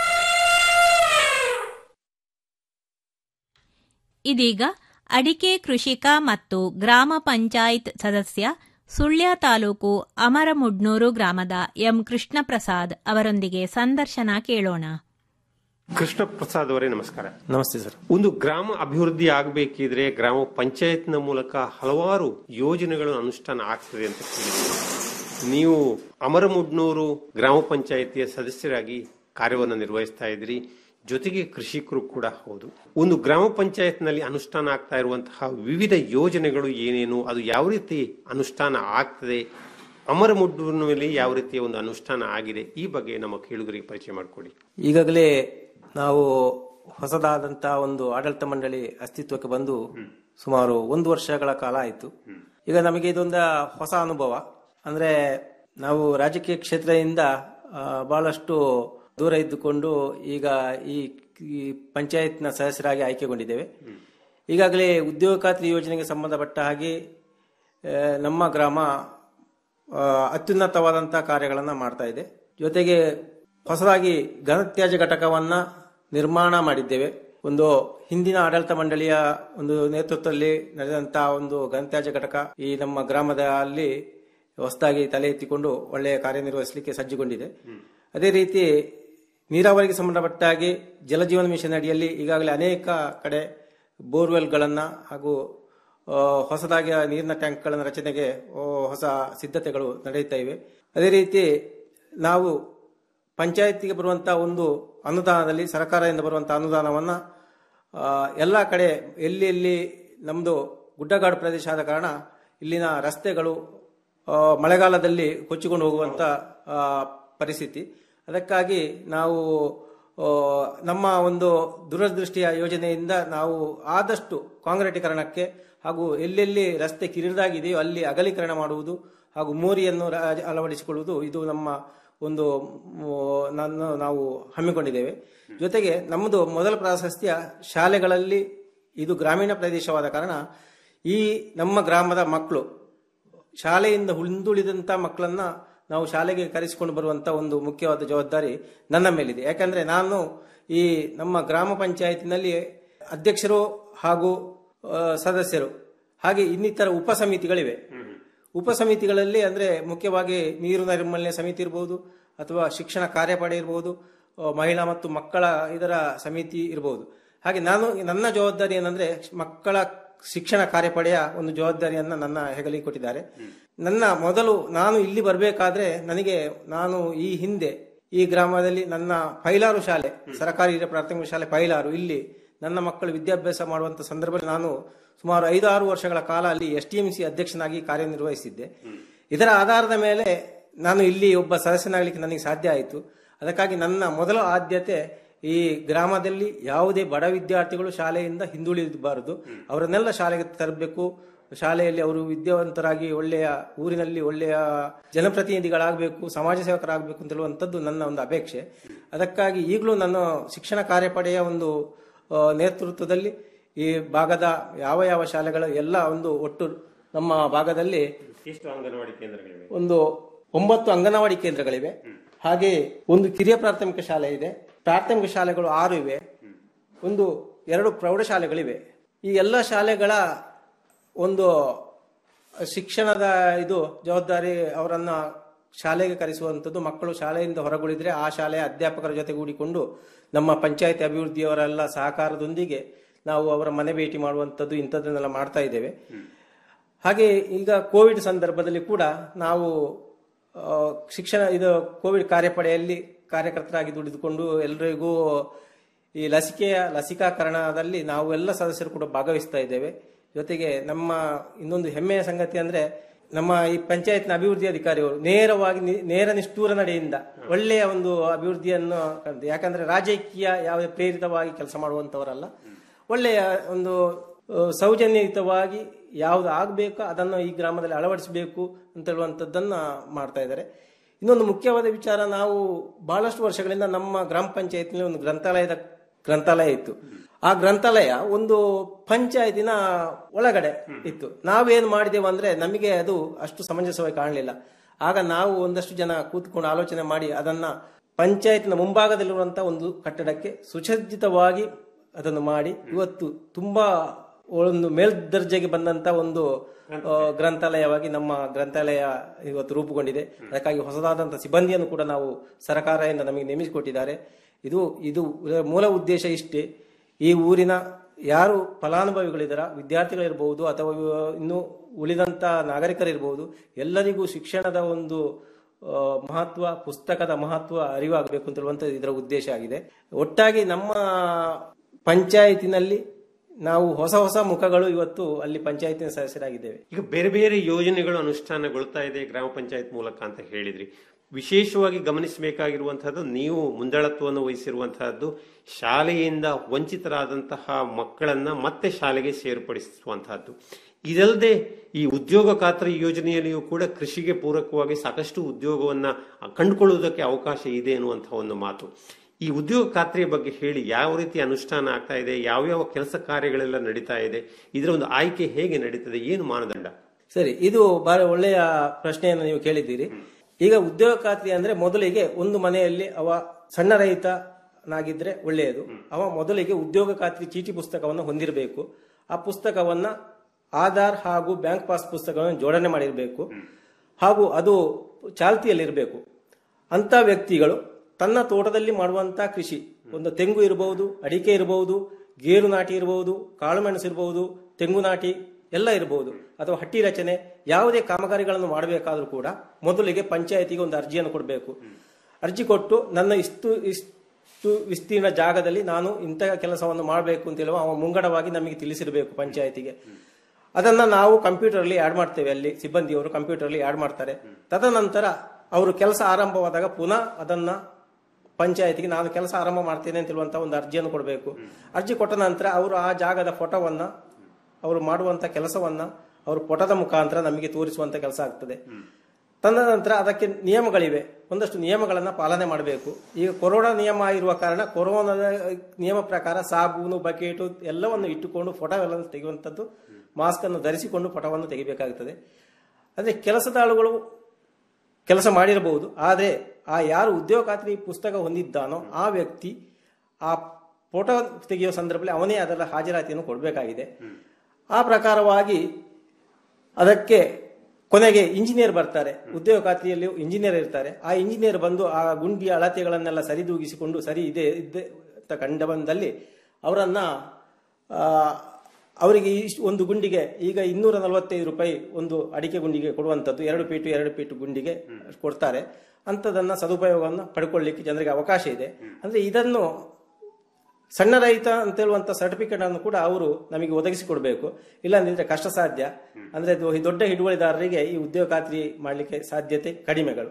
Speaker 1: ಇದೀಗ ಅಡಿಕೆ ಕೃಷಿಕ ಮತ್ತು ಗ್ರಾಮ ಪಂಚಾಯತ್ ಸದಸ್ಯ ಸುಳ್ಯ ತಾಲೂಕು ಅಮರಮುಡ್ನೂರು ಗ್ರಾಮದ ಎಂ ಕೃಷ್ಣ ಪ್ರಸಾದ್ ಅವರೊಂದಿಗೆ ಸಂದರ್ಶನ ಕೇಳೋಣ
Speaker 12: ಕೃಷ್ಣ ಪ್ರಸಾದ್ ಅವರೇ ನಮಸ್ಕಾರ
Speaker 13: ನಮಸ್ತೆ ಸರ್
Speaker 12: ಒಂದು ಗ್ರಾಮ ಅಭಿವೃದ್ಧಿ ಆಗಬೇಕಿದ್ರೆ ಗ್ರಾಮ ಪಂಚಾಯತ್ನ ಮೂಲಕ ಹಲವಾರು ಯೋಜನೆಗಳು ಅನುಷ್ಠಾನ ಆಗ್ತದೆ ಅಂತ ಕೇಳಿದ್ದೀನಿ ನೀವು ಅಮರಮುಡ್ನೂರು ಗ್ರಾಮ ಪಂಚಾಯತಿಯ ಸದಸ್ಯರಾಗಿ ಕಾರ್ಯವನ್ನು ನಿರ್ವಹಿಸ್ತಾ ಇದ್ದೀರಿ ಜೊತೆಗೆ ಕೃಷಿಕರು ಕೂಡ ಹೌದು ಒಂದು ಗ್ರಾಮ ಪಂಚಾಯತ್ನಲ್ಲಿ ಅನುಷ್ಠಾನ ಆಗ್ತಾ ಇರುವಂತಹ ವಿವಿಧ ಯೋಜನೆಗಳು ಏನೇನು ಅದು ಯಾವ ರೀತಿ ಅನುಷ್ಠಾನ ಆಗ್ತದೆ ಅಮರಮುಡ್ನೂರಿನಲ್ಲಿ ಯಾವ ರೀತಿಯ ಒಂದು ಅನುಷ್ಠಾನ ಆಗಿದೆ ಈ ಬಗ್ಗೆ ನಮ್ಮ ಕೇಳುಗರಿಗೆ ಪರಿಚಯ ಮಾಡಿಕೊಡಿ
Speaker 13: ಈಗಾಗಲೇ ನಾವು ಹೊಸದಾದಂತ ಒಂದು ಆಡಳಿತ ಮಂಡಳಿ ಅಸ್ತಿತ್ವಕ್ಕೆ ಬಂದು ಸುಮಾರು ಒಂದು ವರ್ಷಗಳ ಕಾಲ ಆಯಿತು ಈಗ ನಮಗೆ ಇದೊಂದು ಹೊಸ ಅನುಭವ ಅಂದ್ರೆ ನಾವು ರಾಜಕೀಯ ಕ್ಷೇತ್ರದಿಂದ ಆ, ಬಹಳಷ್ಟು ದೂರ ಇದ್ದುಕೊಂಡು ಈಗ ಈ ಈ ಪಂಚಾಯತ್ನ ಸದಸ್ಯರಾಗಿ ಆಯ್ಕೆಗೊಂಡಿದ್ದೇವೆ ಈಗಾಗಲೇ ಉದ್ಯೋಗ ಖಾತ್ರಿ ಯೋಜನೆಗೆ ಸಂಬಂಧಪಟ್ಟ ಹಾಗೆ ಆ, ನಮ್ಮ ಗ್ರಾಮ ಆ, ಅತ್ಯುನ್ನತವಾದಂತಹ ಕಾರ್ಯಗಳನ್ನ ಮಾಡ್ತಾ ಇದೆ ಜೊತೆಗೆ ಹೊಸದಾಗಿ ಘನತ್ಯಾಜ್ಯ ಘಟಕವನ್ನ ನಿರ್ಮಾಣ ಮಾಡಿದ್ದೇವೆ ಒಂದು ಹಿಂದಿನ ಆಡಳಿತ ಮಂಡಳಿಯ ಒಂದು ನೇತೃತ್ವದಲ್ಲಿ ನಡೆದಂತಹ ಒಂದು ಘನತ್ಯಾಜ್ಯ ಘಟಕ ಈ ನಮ್ಮ ಗ್ರಾಮದಲ್ಲಿ ಹೊಸದಾಗಿ ತಲೆ ಎತ್ತಿಕೊಂಡು ಒಳ್ಳೆಯ ಕಾರ್ಯನಿರ್ವಹಿಸಲಿಕ್ಕೆ ಸಜ್ಜುಗೊಂಡಿದೆ ಅದೇ ರೀತಿ ನೀರಾವರಿಗೆ ಸಂಬಂಧಪಟ್ಟ ಹಾಗೆ ಜಲಜೀವನ ಮಿಷನ್ ಅಡಿಯಲ್ಲಿ ಈಗಾಗಲೇ ಅನೇಕ ಕಡೆ ಬೋರ್ವೆಲ್ಗಳನ್ನ ಹಾಗೂ ಆ, ಹೊಸದಾಗಿ ನೀರಿನ ಟ್ಯಾಂಕ್ಗಳ ರಚನೆಗೆ ಆ, ಹೊಸ ಸಿದ್ಧತೆಗಳು ನಡೆಯುತ್ತಾ ಇವೆ ಅದೇ ರೀತಿ ನಾವು ಪಂಚಾಯತಿಗೆ ಬರುವಂತಹ ಒಂದು ಅನುದಾನದಲ್ಲಿ ಸರ್ಕಾರದಿಂದ ಬರುವಂತಹ ಅನುದಾನವನ್ನ ಆ, ಎಲ್ಲ ಕಡೆ ಎಲ್ಲಿ ಎಲ್ಲಿ ನಮ್ಮದು ಗುಡ್ಡಗಾಡು ಪ್ರದೇಶ ಆದ ಕಾರಣ ಇಲ್ಲಿನ ರಸ್ತೆಗಳು ಆ, ಮಳೆಗಾಲದಲ್ಲಿ ಕೊಚ್ಚಿಕೊಂಡು ಹೋಗುವಂತ ಆ, ಪರಿಸ್ಥಿತಿ ಅದಕ್ಕಾಗಿ ನಾವು ಆ, ನಮ್ಮ ಒಂದು ದೂರದೃಷ್ಟಿಯ ಯೋಜನೆಯಿಂದ ನಾವು ಆದಷ್ಟು ಕಾಂಕ್ರೀಟೀಕರಣಕ್ಕೆ ಹಾಗೂ ಎಲ್ಲೆಲ್ಲಿ ರಸ್ತೆ ಕಿರಿದಾಗಿದೆಯೋ ಅಲ್ಲಿ ಅಗಲೀಕರಣ ಮಾಡುವುದು ಹಾಗೂ ಮೋರಿಯನ್ನು ರಾ- ಅಳವಡಿಸಿಕೊಳ್ಳುವುದು ಇದು ನಮ್ಮ ಒಂದು ಮ್, ನನ್ನ ನಾವು ಹಮ್ಮಿಕೊಂಡಿದ್ದೇವೆ ಜೊತೆಗೆ ನಮ್ಮದು ಮೊದಲ ಪ್ರಾಶಸ್ತ್ಯ ಶಾಲೆಗಳಲ್ಲಿ ಇದು ಗ್ರಾಮೀಣ ಪ್ರದೇಶವಾದ ಕಾರಣ ಈ ನಮ್ಮ ಗ್ರಾಮದ ಮಕ್ಕಳು ಶಾಲೆಯಿಂದ ಹಿಂದುಳಿದಂತ ಮಕ್ಕಳನ್ನ ನಾವು ಶಾಲೆಗೆ ಕರೆಸಿಕೊಂಡು ಬರುವಂತ ಒಂದು ಮುಖ್ಯವಾದ ಜವಾಬ್ದಾರಿ ನನ್ನ ಮೇಲಿದೆ ಯಾಕಂದ್ರೆ ನಾನು ಈ ನಮ್ಮ ಗ್ರಾಮ ಪಂಚಾಯತಿನಲ್ಲಿ ಅಧ್ಯಕ್ಷರು ಹಾಗೂ ಆ, ಸದಸ್ಯರು ಹಾಗೆ ಇನ್ನಿತರ ಉಪ ಸಮಿತಿಗಳಿವೆ ಉಪ ಸಮಿತಿಗಳಲ್ಲಿ ಅಂದ್ರೆ ಮುಖ್ಯವಾಗಿ ನೀರು ನೈರ್ಮಲ್ಯ ಸಮಿತಿ ಇರಬಹುದು ಅಥವಾ ಶಿಕ್ಷಣ ಕಾರ್ಯಪಡೆ ಇರಬಹುದು ಆ, ಮಹಿಳಾ ಮತ್ತು ಮಕ್ಕಳ ಇದರ ಸಮಿತಿ ಇರಬಹುದು ಹಾಗೆ ನಾನು ನನ್ನ ಜವಾಬ್ದಾರಿ ಏನಂದ್ರೆ ಮಕ್ಕಳ ಶಿಕ್ಷಣ ಕಾರ್ಯಪಡೆಯ ಒಂದು ಜವಾಬ್ದಾರಿಯನ್ನ ನನ್ನ ಹೆಗಲಿಗೆ ಕೊಟ್ಟಿದ್ದಾರೆ ನನ್ನ ಮೊದಲು ನಾನು ಇಲ್ಲಿ ಬರಬೇಕಾದ್ರೆ ನನಗೆ ನಾನು ಈ ಹಿಂದೆ ಈ ಗ್ರಾಮದಲ್ಲಿ ನನ್ನ ಪೈಲಾರು ಶಾಲೆ ಸರ್ಕಾರಿ ಹಿರಿಯ ಪ್ರಾಥಮಿಕ ಶಾಲೆ ಪೈಲಾರು ಇಲ್ಲಿ ನನ್ನ ಮಕ್ಕಳು ವಿದ್ಯಾಭ್ಯಾಸ ಮಾಡುವಂತ ಸಂದರ್ಭದಲ್ಲಿ ನಾನು ಸುಮಾರು ಐದಾರು ವರ್ಷಗಳ ಕಾಲ ಅಲ್ಲಿ ಎಸ್ ಟಿ ಎಂ ಸಿ ಅಧ್ಯಕ್ಷನಾಗಿ ಕಾರ್ಯನಿರ್ವಹಿಸಿದ್ದೆ ಇದರ ಆಧಾರದ ಮೇಲೆ ನಾನು ಇಲ್ಲಿ ಒಬ್ಬ ಸದಸ್ಯನಾಗಲಿಕ್ಕೆ ನನಗೆ ಸಾಧ್ಯ ಆಯಿತು ಅದಕ್ಕಾಗಿ ನನ್ನ ಮೊದಲ ಆದ್ಯತೆ ಈ ಗ್ರಾಮದಲ್ಲಿ ಯಾವುದೇ ಬಡ ವಿದ್ಯಾರ್ಥಿಗಳು ಶಾಲೆಯಿಂದ ಹಿಂದುಳಿಯಬಾರದು ಅವರನ್ನೆಲ್ಲ ಶಾಲೆಗೆ ತರಬೇಕು ಶಾಲೆಯಲ್ಲಿ ಅವರು ವಿದ್ಯಾವಂತರಾಗಿ ಒಳ್ಳೆಯ ಊರಿನಲ್ಲಿ ಒಳ್ಳೆಯ ಜನಪ್ರತಿನಿಧಿಗಳಾಗಬೇಕು ಸಮಾಜ ಸೇವಕರಾಗಬೇಕು ಅಂತ ಹೇಳುವಂಥದ್ದು ನನ್ನ ಒಂದು ಅಪೇಕ್ಷೆ ಅದಕ್ಕಾಗಿ ಈಗಲೂ ನನ್ನ ಶಿಕ್ಷಣ ಕಾರ್ಯಪಡೆಯ ಒಂದು ಆ, ನೇತೃತ್ವದಲ್ಲಿ ಈ ಭಾಗದ ಯಾವ ಯಾವ ಶಾಲೆಗಳು ಎಲ್ಲ ಒಂದು ಒಟ್ಟು ನಮ್ಮ ಭಾಗದಲ್ಲಿ
Speaker 12: ಎಷ್ಟು ಅಂಗನವಾಡಿ ಕೇಂದ್ರಗಳಿವೆ
Speaker 13: ಒಂದು ಒಂಬತ್ತು ಅಂಗನವಾಡಿ ಕೇಂದ್ರಗಳಿವೆ ಹಾಗೆ ಒಂದು ಕಿರಿಯ ಪ್ರಾಥಮಿಕ ಶಾಲೆ ಇದೆ ಪ್ರಾಥಮಿಕ ಶಾಲೆಗಳು ಆರು ಇವೆ ಒಂದು ಎರಡು ಪ್ರೌಢಶಾಲೆಗಳಿವೆ ಈ ಎಲ್ಲ ಶಾಲೆಗಳ ಒಂದು ಶಿಕ್ಷಣದ ಇದು ಜವಾಬ್ದಾರಿ ಅವರನ್ನ ಶಾಲೆಗೆ ಕರೆಸುವಂಥದ್ದು ಮಕ್ಕಳು ಶಾಲೆಯಿಂದ ಹೊರಗುಳಿದ್ರೆ ಆ ಶಾಲೆಯ ಅಧ್ಯಾಪಕರ ಜೊತೆಗೂಡಿಕೊಂಡು ನಮ್ಮ ಪಂಚಾಯತ್ ಅಭಿವೃದ್ಧಿಯವರೆಲ್ಲ ಸಹಕಾರದೊಂದಿಗೆ ನಾವು ಅವರ ಮನೆ ಭೇಟಿ ಮಾಡುವಂಥದ್ದು ಇಂಥದ್ದನ್ನೆಲ್ಲ ಮಾಡ್ತಾ ಇದ್ದೇವೆ ಹಾಗೆ ಈಗ ಕೋವಿಡ್ ಸಂದರ್ಭದಲ್ಲಿ ಕೂಡ ನಾವು ಆ, ಶಿಕ್ಷಣ ಇದು ಕೋವಿಡ್ ಕಾರ್ಯಪಡೆಯಲ್ಲಿ ಕಾರ್ಯಕರ್ತರಾಗಿ ದುಡಿದುಕೊಂಡು ಎಲ್ಲರಿಗೂ ಈ ಲಸಿಕೆಯ ಲಸಿಕಾಕರಣದಲ್ಲಿ ನಾವು ಎಲ್ಲ ಸದಸ್ಯರು ಕೂಡ ಭಾಗವಹಿಸ್ತಾ ಇದ್ದೇವೆ ಜೊತೆಗೆ ನಮ್ಮ ಇನ್ನೊಂದು ಹೆಮ್ಮೆಯ ಸಂಗತಿ ಅಂದ್ರೆ ನಮ್ಮ ಈ ಪಂಚಾಯತ್ನ ಅಭಿವೃದ್ಧಿ ಅಧಿಕಾರಿಯವರು ನೇರವಾಗಿ ನಿ- ನೇರ ನಿಷ್ಠೂರ ನಡೆಯಿಂದ ಒಳ್ಳೆಯ ಒಂದು ಅಭಿವೃದ್ಧಿಯನ್ನು ಕಂಡು ಯಾಕಂದ್ರೆ ರಾಜಕೀಯ ಯಾವುದೇ ಪ್ರೇರಿತವಾಗಿ ಕೆಲಸ ಮಾಡುವಂತವರಲ್ಲ ಒಳ್ಳೆಯ ಒಂದು ಆ, ಸೌಜನ್ಯಯುತವಾಗಿ ಯಾವುದು ಆಗಬೇಕೋ ಅದನ್ನು ಈ ಗ್ರಾಮದಲ್ಲಿ ಅಳವಡಿಸಬೇಕು ಅಂತ ಹೇಳುವಂಥದ್ದನ್ನ ಮಾಡ್ತಾ ಇದ್ದಾರೆ ಇನ್ನೊಂದು ಮುಖ್ಯವಾದ ವಿಚಾರ ನಾವು ಬಹಳಷ್ಟು ವರ್ಷಗಳಿಂದ ನಮ್ಮ ಗ್ರಾಮ ಪಂಚಾಯತ್ನಲ್ಲಿ ಒಂದು ಗ್ರಂಥಾಲಯದ ಗ್ರಂಥಾಲಯ ಇತ್ತು ಆ ಗ್ರಂಥಾಲಯ ಒಂದು ಪಂಚಾಯತಿನ ಒಳಗಡೆ ಇತ್ತು ನಾವೇನು ಮಾಡಿದೆವು ಅಂದ್ರೆ ನಮಗೆ ಅದು ಅಷ್ಟು ಸಮಂಜಸವಾಗಿ ಕಾಣಲಿಲ್ಲ ಆಗ ನಾವು ಒಂದಷ್ಟು ಜನ ಕೂತ್ಕೊಂಡು ಆಲೋಚನೆ ಮಾಡಿ ಅದನ್ನ ಪಂಚಾಯತ್ನ ಮುಂಭಾಗದಲ್ಲಿರುವಂತಹ ಒಂದು ಕಟ್ಟಡಕ್ಕೆ ಸುಸಜ್ಜಿತವಾಗಿ ಅದನ್ನು ಮಾಡಿ ಇವತ್ತು ತುಂಬಾ ಒಂದು ಮೇಲ್ದರ್ಜೆಗೆ ಬಂದಂತ ಒಂದು ಆ, ಗ್ರಂಥಾಲಯವಾಗಿ ನಮ್ಮ ಗ್ರಂಥಾಲಯ ಇವತ್ತು ರೂಪುಗೊಂಡಿದೆ ಅದಕ್ಕಾಗಿ ಹೊಸದಾದಂತಹ ಸಿಬ್ಬಂದಿಯನ್ನು ಕೂಡ ನಾವು ಸರ್ಕಾರದಿಂದ ನಮಗೆ ನೇಮಿಸಿಕೊಟ್ಟಿದ್ದಾರೆ ಇದು ಇದು ಮೂಲ ಉದ್ದೇಶ ಇಷ್ಟೇ ಈ ಊರಿನ ಯಾರು ಫಲಾನುಭವಿಗಳಿದ್ದಾರ ವಿದ್ಯಾರ್ಥಿಗಳಿರ್ಬಹುದು ಅಥವಾ ಇನ್ನು ಉಳಿದಂತ ನಾಗರಿಕರಿರ್ಬಹುದು ಎಲ್ಲರಿಗೂ ಶಿಕ್ಷಣದ ಒಂದು ಆ, ಮಹತ್ವ ಪುಸ್ತಕದ ಮಹತ್ವ ಅರಿವಾಗಬೇಕು ಅಂತ ಹೇಳುವಂತ ಇದರ ಉದ್ದೇಶ ಆಗಿದೆ ಒಟ್ಟಾಗಿ ನಮ್ಮ ಪಂಚಾಯತಿನಲ್ಲಿ ನಾವು ಹೊಸ ಹೊಸ ಮುಖಗಳು ಇವತ್ತು ಅಲ್ಲಿ ಪಂಚಾಯತಿನ ಸದಸ್ಯರಾಗಿದ್ದೇವೆ
Speaker 12: ಈಗ ಬೇರೆ ಬೇರೆ ಯೋಜನೆಗಳು ಅನುಷ್ಠಾನಗೊಳ್ತಾ ಇದೆ ಗ್ರಾಮ ಪಂಚಾಯತ್ ಮೂಲಕ ಅಂತ ಹೇಳಿದ್ರಿ ವಿಶೇಷವಾಗಿ ಗಮನಿಸಬೇಕಾಗಿರುವಂತಹದ್ದು ನೀವು ಮುಂದಾಳತ್ವವನ್ನು ವಹಿಸಿರುವಂತಹದ್ದು ಶಾಲೆಯಿಂದ ವಂಚಿತರಾದಂತಹ ಮಕ್ಕಳನ್ನ ಮತ್ತೆ ಶಾಲೆಗೆ ಸೇರ್ಪಡಿಸುವಂತಹದ್ದು ಇದಲ್ಲದೆ ಈ ಉದ್ಯೋಗ ಖಾತ್ರಿ ಯೋಜನೆಯಲ್ಲಿಯೂ ಕೂಡ ಕೃಷಿಗೆ ಪೂರಕವಾಗಿ ಸಾಕಷ್ಟು ಉದ್ಯೋಗವನ್ನ ಕಂಡುಕೊಳ್ಳುವುದಕ್ಕೆ ಅವಕಾಶ ಇದೆ ಎನ್ನುವಂತಹ ಒಂದು ಮಾತು ಈ ಉದ್ಯೋಗ ಖಾತ್ರಿಯ ಬಗ್ಗೆ ಹೇಳಿ ಯಾವ ರೀತಿ ಅನುಷ್ಠಾನ ಆಗ್ತಾ ಇದೆ ಯಾವ್ಯಾವ ಕೆಲಸ ಕಾರ್ಯಗಳೆಲ್ಲ ನಡೀತಾ ಇದೆ ಇದರ ಒಂದು ಆಯ್ಕೆ ಹೇಗೆ ನಡೀತದೆ ಏನು ಮಾನದಂಡ
Speaker 13: ಸರಿ ಇದು ಬಹಳ ಒಳ್ಳೆಯ ಪ್ರಶ್ನೆಯನ್ನು ನೀವು ಕೇಳಿದ್ದೀರಿ ಈಗ ಉದ್ಯೋಗ ಖಾತ್ರಿ ಅಂದ್ರೆ ಮೊದಲಿಗೆ ಒಂದು ಮನೆಯಲ್ಲಿ ಅವ ಸಣ್ಣ ರೈತನಾಗಿದ್ರೆ ಒಳ್ಳೆಯದು ಅವ ಮೊದಲಿಗೆ ಉದ್ಯೋಗ ಖಾತ್ರಿ ಚೀಟಿ ಪುಸ್ತಕವನ್ನು ಹೊಂದಿರಬೇಕು ಆ ಪುಸ್ತಕವನ್ನ ಆಧಾರ್ ಹಾಗೂ ಬ್ಯಾಂಕ್ ಪಾಸ್ ಪುಸ್ತಕವನ್ನು ಜೋಡಣೆ ಮಾಡಿರಬೇಕು ಹಾಗೂ ಅದು ಚಾಲ್ತಿಯಲ್ಲಿರಬೇಕು ಅಂತ ವ್ಯಕ್ತಿಗಳು ತನ್ನ ತೋಟದಲ್ಲಿ ಮಾಡುವಂತ ಕೃಷಿ ಒಂದು ತೆಂಗು ಇರಬಹುದು ಅಡಿಕೆ ಇರಬಹುದು ಗೇರು ನಾಟಿ ಇರಬಹುದು ಕಾಳುಮೆಣಸು ಇರಬಹುದು ತೆಂಗು ನಾಟಿ ಎಲ್ಲ ಇರಬಹುದು ಅಥವಾ ಹಟ್ಟಿ ರಚನೆ ಯಾವುದೇ ಕಾಮಗಾರಿಗಳನ್ನು ಮಾಡಬೇಕಾದ್ರೂ ಕೂಡ ಮೊದಲಿಗೆ ಪಂಚಾಯತಿಗೆ ಒಂದು ಅರ್ಜಿಯನ್ನು ಕೊಡಬೇಕು ಅರ್ಜಿ ಕೊಟ್ಟು ನನ್ನ ಇಷ್ಟು ಇಷ್ಟು ವಿಸ್ತೀರ್ಣ ಜಾಗದಲ್ಲಿ ನಾನು ಇಂತಹ ಕೆಲಸವನ್ನು ಮಾಡಬೇಕು ಅಂತ ಹೇಳುವ ಅವ ಮುಂಗಡವಾಗಿ ನಮಗೆ ತಿಳಿಸಿರಬೇಕು ಪಂಚಾಯತಿಗೆ ಅದನ್ನ ನಾವು ಕಂಪ್ಯೂಟರ್ ಅಲ್ಲಿ ಆಡ್ ಮಾಡ್ತೇವೆ ಅಲ್ಲಿ ಸಿಬ್ಬಂದಿಯವರು ಕಂಪ್ಯೂಟರ್ ಅಲ್ಲಿ ಆಡ್ ಮಾಡ್ತಾರೆ ತದನಂತರ ಅವರು ಕೆಲಸ ಆರಂಭವಾದಾಗ ಪುನಃ ಅದನ್ನ ಪಂಚಾಯತಿಗೆ ನಾನು ಕೆಲಸ ಆರಂಭ ಮಾಡ್ತೇನೆ ಅಂತ ಹೇಳುವಂತ ಒಂದು ಅರ್ಜಿಯನ್ನು ಕೊಡಬೇಕು ಅರ್ಜಿ ಕೊಟ್ಟ ನಂತರ ಅವರು ಆ ಜಾಗದ ಫೋಟೋವನ್ನ ಅವರು ಮಾಡುವಂತ ಕೆಲಸವನ್ನ ಅವರು ಫೋಟೋದ ಮುಖಾಂತರ ನಮಗೆ ತೋರಿಸುವಂತ ಕೆಲಸ ಆಗ್ತದೆ ತದನಂತರ ಅದಕ್ಕೆ ನಿಯಮಗಳಿವೆ ಒಂದಷ್ಟು ನಿಯಮಗಳನ್ನ ಪಾಲನೆ ಮಾಡಬೇಕು ಈಗ ಕೊರೋನಾ ನಿಯಮ ಇರುವ ಕಾರಣ ಕೊರೋನಾದ ನಿಯಮ ಪ್ರಕಾರ ಸಾಬೂನು ಬಕೆಟು ಎಲ್ಲವನ್ನು ಇಟ್ಟುಕೊಂಡು ಫೋಟೋ ಎಲ್ಲ ತೆಗೆಯುವಂಥದ್ದು ಮಾಸ್ಕ್ ಅನ್ನು ಧರಿಸಿಕೊಂಡು ಫೋಟೋವನ್ನು ತೆಗಿಬೇಕಾಗುತ್ತದೆ ಅಂದ್ರೆ ಕೆಲಸದ ಆಳುಗಳು ಕೆಲಸ ಮಾಡಿರಬಹುದು ಆದರೆ ಆ ಯಾರು ಉದ್ಯೋಗ ಖಾತ್ರಿ ಪುಸ್ತಕ ಹೊಂದಿದ್ದಾನೋ ಆ ವ್ಯಕ್ತಿ ಆ ಫೋಟೋ ತೆಗೆಯುವ ಸಂದರ್ಭದಲ್ಲಿ ಅವನೇ ಅದರ ಹಾಜರಾತಿಯನ್ನು ಕೊಡಬೇಕಾಗಿದೆ ಆ ಪ್ರಕಾರವಾಗಿ ಅದಕ್ಕೆ ಕೊನೆಗೆ ಇಂಜಿನಿಯರ್ ಬರ್ತಾರೆ ಉದ್ಯೋಗ ಖಾತ್ರಿಯಲ್ಲಿ ಇಂಜಿನಿಯರ್ ಇರ್ತಾರೆ ಆ ಇಂಜಿನಿಯರ್ ಬಂದು ಆ ಗುಂಡಿಯ ಅಳತೆಗಳನ್ನೆಲ್ಲ ಸರಿದೂಗಿಸಿಕೊಂಡು ಸರಿ ಇದೆ ಇದೆ ಅಂತ ಕಂಡ ಬಂದಲ್ಲಿ ಅವರನ್ನ ಆ, ಅವರಿಗೆ ಇಷ್ಟು ಒಂದು ಗುಂಡಿಗೆ ಈಗ ಇನ್ನೂರ ನಲವತ್ತೈದು ರೂಪಾಯಿ ಒಂದು ಅಡಿಕೆ ಗುಂಡಿಗೆ ಕೊಡುವಂಥದ್ದು ಎರಡು ಪೀಟು ಎರಡು ಪೀಟು ಗುಂಡಿಗೆ ಕೊಡ್ತಾರೆ ಅಂಥದನ್ನ ಸದುಪಯೋಗವನ್ನು ಪಡ್ಕೊಳ್ಳಿಕ್ಕೆ ಜನರಿಗೆ ಅವಕಾಶ ಇದೆ ಅಂದ್ರೆ ಇದನ್ನು ಸಣ್ಣ ರೈತ ಅಂತ ಹೇಳುವಂತ ಸರ್ಟಿಫಿಕೇಟ್ ಅನ್ನು ಕೂಡ ಅವರು ನಮಗೆ ಒದಗಿಸಿಕೊಡ್ಬೇಕು ಇಲ್ಲಾಂದ್ರೆ ಕಷ್ಟ ಸಾಧ್ಯ ಅಂದ್ರೆ ಇದು ಈ ದೊಡ್ಡ ಹಿಡುವಳಿದಾರರಿಗೆ ಈ ಉದ್ಯೋಗ ಖಾತ್ರಿ ಮಾಡಲಿಕ್ಕೆ ಸಾಧ್ಯತೆ ಕಡಿಮೆಗಳು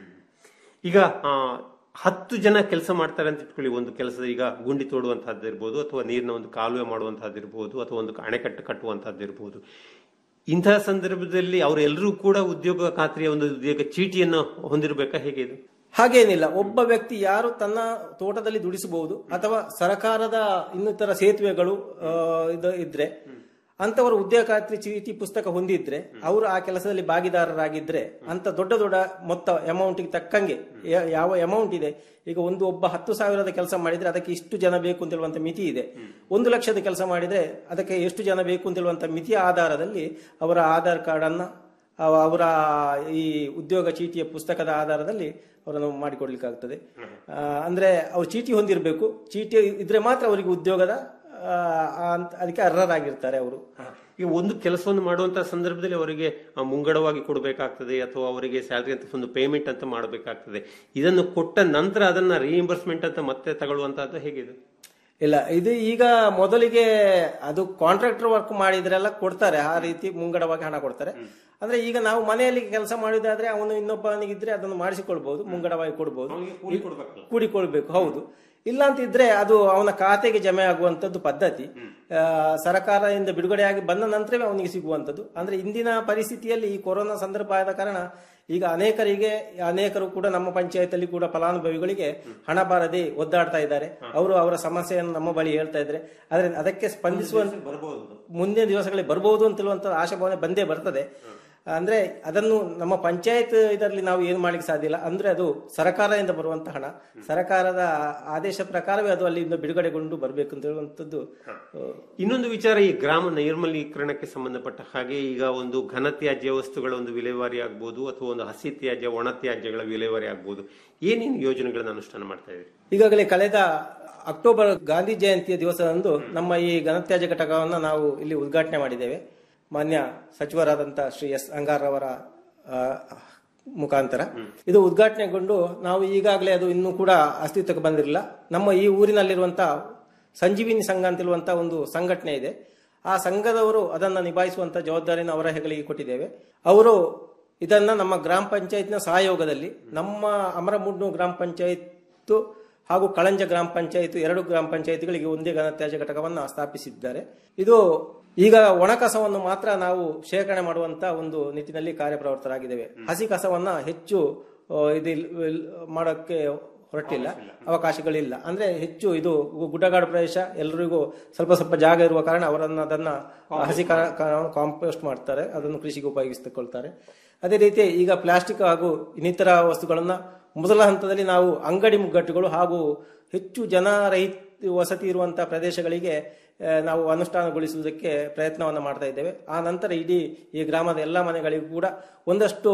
Speaker 12: ಈಗ ಆ, ಹತ್ತು ಜನ ಕೆಲಸ ಮಾಡ್ತಾರೆ ಅಂತ ಇಟ್ಕೊಳ್ಳಿ ಒಂದು ಕೆಲಸದ ಈಗ ಗುಂಡಿ ತೋಡುವಂತಹದ್ದು ಇರ್ಬೋದು ಅಥವಾ ನೀರಿನ ಒಂದು ಕಾಲುವೆ ಮಾಡುವಂತಹದ್ದು ಇರ್ಬೋದು ಅಥವಾ ಒಂದು ಅಣೆಕಟ್ಟು ಕಟ್ಟುವಂತಹದ್ದು ಇರ್ಬೋದು ಇಂತಹ ಸಂದರ್ಭದಲ್ಲಿ ಅವರೆಲ್ಲರೂ ಕೂಡ ಉದ್ಯೋಗ ಖಾತ್ರಿಯ ಒಂದು ಉದ್ಯೋಗ ಚೀಟಿಯನ್ನು ಹೊಂದಿರಬೇಕಾ ಹೇಗೆ ಇದು
Speaker 13: ಹಾಗೇನಿಲ್ಲ ಒಬ್ಬ ವ್ಯಕ್ತಿ ಯಾರು ತನ್ನ ತೋಟದಲ್ಲಿ ದುಡಿಸಬಹುದು ಅಥವಾ ಸರ್ಕಾರದ ಇನ್ನಿತರ ಸೇತುವೆಗಳು ಆ, ಇದು ಇದ್ರೆ ಅಂತವರು ಉದ್ಯೋಗ ಖಾತ್ರಿ ಚೀಟಿ ಪುಸ್ತಕ ಹೊಂದಿದ್ರೆ ಅವರು ಆ ಕೆಲಸದಲ್ಲಿ ಭಾಗಿದಾರರಾಗಿದ್ರೆ ಅಂತ ದೊಡ್ಡ ದೊಡ್ಡ ಮೊತ್ತ ಅಮೌಂಟ್ಗೆ ತಕ್ಕಂಗೆ ಯ- ಯಾವ ಅಮೌಂಟ್ ಇದೆ ಈಗ ಒಂದು ಒಬ್ಬ ಹತ್ತು ಸಾವಿರದ ಕೆಲಸ ಮಾಡಿದ್ರೆ ಅದಕ್ಕೆ ಇಷ್ಟು ಜನ ಬೇಕು ಅಂತ ಹೇಳುವಂತ ಮಿತಿ ಇದೆ ಒಂದು ಲಕ್ಷದ ಕೆಲಸ ಮಾಡಿದ್ರೆ ಅದಕ್ಕೆ ಎಷ್ಟು ಜನ ಬೇಕು ಅಂತ ಹೇಳುವಂತ ಮಿತಿಯ ಆಧಾರದಲ್ಲಿ ಅವರ ಆಧಾರ್ ಕಾರ್ಡ್ ಅನ್ನ ಅವ- ಅವರ ಈ ಉದ್ಯೋಗ ಚೀಟಿಯ ಪುಸ್ತಕದ ಆಧಾರದಲ್ಲಿ ಅವರನ್ನು ಮಾಡಿಕೊಡ್ಲಿಕ್ಕಾಗ್ತದೆ ಆ, ಅಂದ್ರೆ ಅವ್ರು ಚೀಟಿ ಹೊಂದಿರಬೇಕು ಚೀಟಿ ಇದ್ರೆ ಮಾತ್ರ ಅವರಿಗೆ ಉದ್ಯೋಗದ ಆ, ಅಂತ- ಅದಕ್ಕೆ ಅರ್ಹರಾಗಿರ್ತಾರೆ ಅವರು
Speaker 12: ಈಗ ಒಂದು ಕೆಲಸವನ್ನು ಮಾಡುವಂತಹ ಸಂದರ್ಭದಲ್ಲಿ ಅವರಿಗೆ ಆ, ಮುಂಗಡವಾಗಿ ಕೊಡಬೇಕಾಗ್ತದೆ ಅಥವಾ ಅವರಿಗೆ ಸ್ಯಾಲರಿ ಅಂತ ಒಂದು ಪೇಮೆಂಟ್ ಅಂತ ಮಾಡಬೇಕಾಗ್ತದೆ ಇದನ್ನು ಕೊಟ್ಟ ನಂತರ ಅದನ್ನ ರಿಇಂಬರ್ಸ್ಮೆಂಟ್ ಅಂತ ಮತ್ತೆ ತಗೊಳ್ಳುವಂತಹದ್ದು ಹೇಗಿದೆ
Speaker 13: ಇಲ್ಲ ಇದು ಈಗ ಮೊದಲಿಗೆ ಅದು ಕಾಂಟ್ರಾಕ್ಟರ್ ವರ್ಕ್ ಮಾಡಿದ್ರೆಲ್ಲ ಕೊಡ್ತಾರೆ ಆ ರೀತಿ ಮುಂಗಡವಾಗಿ ಹಣ ಕೊಡ್ತಾರೆ ಅಂದ್ರೆ ಈಗ ನಾವು ಮನೆಯಲ್ಲಿ ಕೆಲಸ ಮಾಡಿದಾದ್ರೆ ಅವನು ಇನ್ನೊಬ್ಬನಿಗಿದ್ರೆ ಅದನ್ನು ಮಾಡಿಸಿಕೊಳ್ಬಹುದು ಮುಂಗಡವಾಗಿ ಕೊಡ್ಬೋದು ಕೂಡಿಕೊಳ್ಬೇಕು ಹೌದು ಇಲ್ಲ ಅಂತ ಇದ್ರೆ ಅದು ಅವನ ಖಾತೆಗೆ ಜಮೆ ಆಗುವಂತದ್ದು ಪದ್ಧತಿ ಆ, ಸರಕಾರದಿಂದ ಬಿಡುಗಡೆಯಾಗಿ ಬಂದ ನಂತರವೇ ಅವನಿಗೆ ಸಿಗುವಂತದ್ದು ಅಂದ್ರೆ ಇಂದಿನ ಪರಿಸ್ಥಿತಿಯಲ್ಲಿ ಈ ಕೊರೋನಾ ಸಂದರ್ಭ ಆದ ಕಾರಣ ಈಗ ಅನೇಕರಿಗೆ ಅನೇಕರು ಕೂಡ ನಮ್ಮ ಪಂಚಾಯತಲ್ಲಿ ಕೂಡ ಫಲಾನುಭವಿಗಳಿಗೆ ಹಣ ಬಾರದೆ ಒದ್ದಾಡ್ತಾ ಇದ್ದಾರೆ ಅವರು ಅವರ ಸಮಸ್ಯೆಯನ್ನು ನಮ್ಮ ಬಳಿ ಹೇಳ್ತಾ ಇದ್ದಾರೆ ಆದ್ರೆ ಅದಕ್ಕೆ ಸ್ಪಂದಿಸುವ ಮುಂದಿನ ದಿವಸಗಳಲ್ಲಿ ಬರಬಹುದು ಅಂತ ಹೇಳುವಂತ ಆಶಾಭಾವನೆ ಬಂದೇ ಬರ್ತದೆ ಅಂದ್ರೆ ಅದನ್ನು ನಮ್ಮ ಪಂಚಾಯತ್ ಇದರಲ್ಲಿ ನಾವು ಏನು ಮಾಡ್ಲಿಕ್ಕೆ ಸಾಧ್ಯ ಇಲ್ಲ ಅಂದ್ರೆ ಅದು ಸರ್ಕಾರದಿಂದ ಬರುವಂತ ಹಣ ಸರ್ಕಾರದ ಆದೇಶ ಪ್ರಕಾರವೇ ಅದು ಅಲ್ಲಿಂದ ಬಿಡುಗಡೆಗೊಂಡು ಬರಬೇಕು ಅಂತ ಹೇಳುವಂತದ್ದು
Speaker 12: ಇನ್ನೊಂದು ವಿಚಾರ ಈ ಗ್ರಾಮ ನೈರ್ಮಲೀಕರಣಕ್ಕೆ ಸಂಬಂಧಪಟ್ಟ ಹಾಗೆ ಈಗ ಒಂದು ಘನತ್ಯಾಜ್ಯ ವಸ್ತುಗಳ ಒಂದು ವಿಲೇವಾರಿ ಆಗ್ಬೋದು ಅಥವಾ ಒಂದು ಹಸಿ ತ್ಯಾಜ್ಯ ಒಣ ತ್ಯಾಜ್ಯಗಳ ವಿಲೇವಾರಿ ಆಗ್ಬೋದು ಏನೇನು ಯೋಜನೆಗಳನ್ನು ಅನುಷ್ಠಾನ ಮಾಡ್ತಾ ಇದ್ದೀರಿ
Speaker 13: ಈಗಾಗಲೇ ಕಳೆದ ಅಕ್ಟೋಬರ್ ಗಾಂಧಿ ಜಯಂತಿಯ ದಿವಸದಂದು ನಮ್ಮ ಈ ಘನತ್ಯಾಜ್ಯ ಘಟಕವನ್ನು ನಾವು ಇಲ್ಲಿ ಉದ್ಘಾಟನೆ ಮಾಡಿದ್ದೇವೆ ಮಾನ್ಯ ಸಚಿವರಾದಂತ ಶ್ರೀ ಎಸ್ ಅಂಗಾರ್ ಅವರ ಆ, ಮುಖಾಂತರ ಇದು ಉದ್ಘಾಟನೆಗೊಂಡು ನಾವು ಈಗಾಗಲೇ ಅದು ಇನ್ನೂ ಕೂಡ ಅಸ್ತಿತ್ವಕ್ಕೆ ಬಂದಿರಲಿಲ್ಲ ನಮ್ಮ ಈ ಊರಿನಲ್ಲಿರುವಂತ ಸಂಜೀವಿನಿ ಸಂಘ ಅಂತಿರುವಂತ ಒಂದು ಸಂಘಟನೆ ಇದೆ ಆ ಸಂಘದವರು ಅದನ್ನ ನಿಭಾಯಿಸುವಂತ ಜವಾಬ್ದಾರಿನ ಅವರ ಹೆಗಲಿಗೆ ಕೊಟ್ಟಿದ್ದೇವೆ ಅವರು ಇದನ್ನ ನಮ್ಮ ಗ್ರಾಮ ಪಂಚಾಯತ್ನ ಸಹಯೋಗದಲ್ಲಿ ನಮ್ಮ ಅಮರಮುಡ್ನು ಗ್ರಾಮ ಪಂಚಾಯತ್ ಹಾಗೂ ಕಳಂಜ ಗ್ರಾಮ ಪಂಚಾಯತ್ ಎರಡು ಗ್ರಾಮ ಪಂಚಾಯತ್ಗಳಿಗೆ ಒಂದೇ ಘನತ್ಯಾಜ್ಯ ಘಟಕವನ್ನ ಸ್ಥಾಪಿಸಿದ್ದಾರೆ ಇದು ಈಗ ಒಣ ಕಸವನ್ನು ಮಾತ್ರ ನಾವು ಶೇಖರಣೆ ಮಾಡುವಂತ ಒಂದು ನಿಟ್ಟಿನಲ್ಲಿ ಕಾರ್ಯಪ್ರವೃತ್ತರಾಗಿದ್ದೇವೆ ಹಸಿ ಕಸವನ್ನ ಹೆಚ್ಚು ಆ, ಇದು ಇಲ್- ಇಲ್- ಮಾಡೋಕ್ಕೆ ಹೊರಟಿಲ್ಲ ಅವಕಾಶಗಳಿಲ್ಲ ಅಂದ್ರೆ ಹೆಚ್ಚು ಇದು ಗುಡ್ಡಗಾಡು ಪ್ರದೇಶ ಎಲ್ಲರಿಗೂ ಸ್ವಲ್ಪ ಸ್ವಲ್ಪ ಜಾಗ ಇರುವ ಕಾರಣ ಅವರನ್ನ ಅದನ್ನ ಹಸಿ ಕಾಂಪೋಸ್ಟ್ ಮಾಡ್ತಾರೆ ಅದನ್ನು ಕೃಷಿಗೆ ಉಪಯೋಗಿಸಿಕೊಳ್ತಾರೆ ಅದೇ ರೀತಿ ಈಗ ಪ್ಲಾಸ್ಟಿಕ್ ಹಾಗೂ ಇನ್ನಿತರ ವಸ್ತುಗಳನ್ನ ಮೊದಲ ಹಂತದಲ್ಲಿ ನಾವು ಅಂಗಡಿ ಮುಗ್ಗಟ್ಟುಗಳು ಹಾಗೂ ಹೆಚ್ಚು ಜನರಹಿತ ವಸತಿ ಇರುವಂತಹ ಪ್ರದೇಶಗಳಿಗೆ ಆ, ನಾವು ಅನುಷ್ಠಾನಗೊಳಿಸುವುದಕ್ಕೆ ಪ್ರಯತ್ನವನ್ನು ಮಾಡ್ತಾ ಇದ್ದೇವೆ ಆ ನಂತರ ಇಡೀ ಈ ಗ್ರಾಮದ ಎಲ್ಲ ಮನೆಗಳಿಗೂ ಕೂಡ ಒಂದಷ್ಟು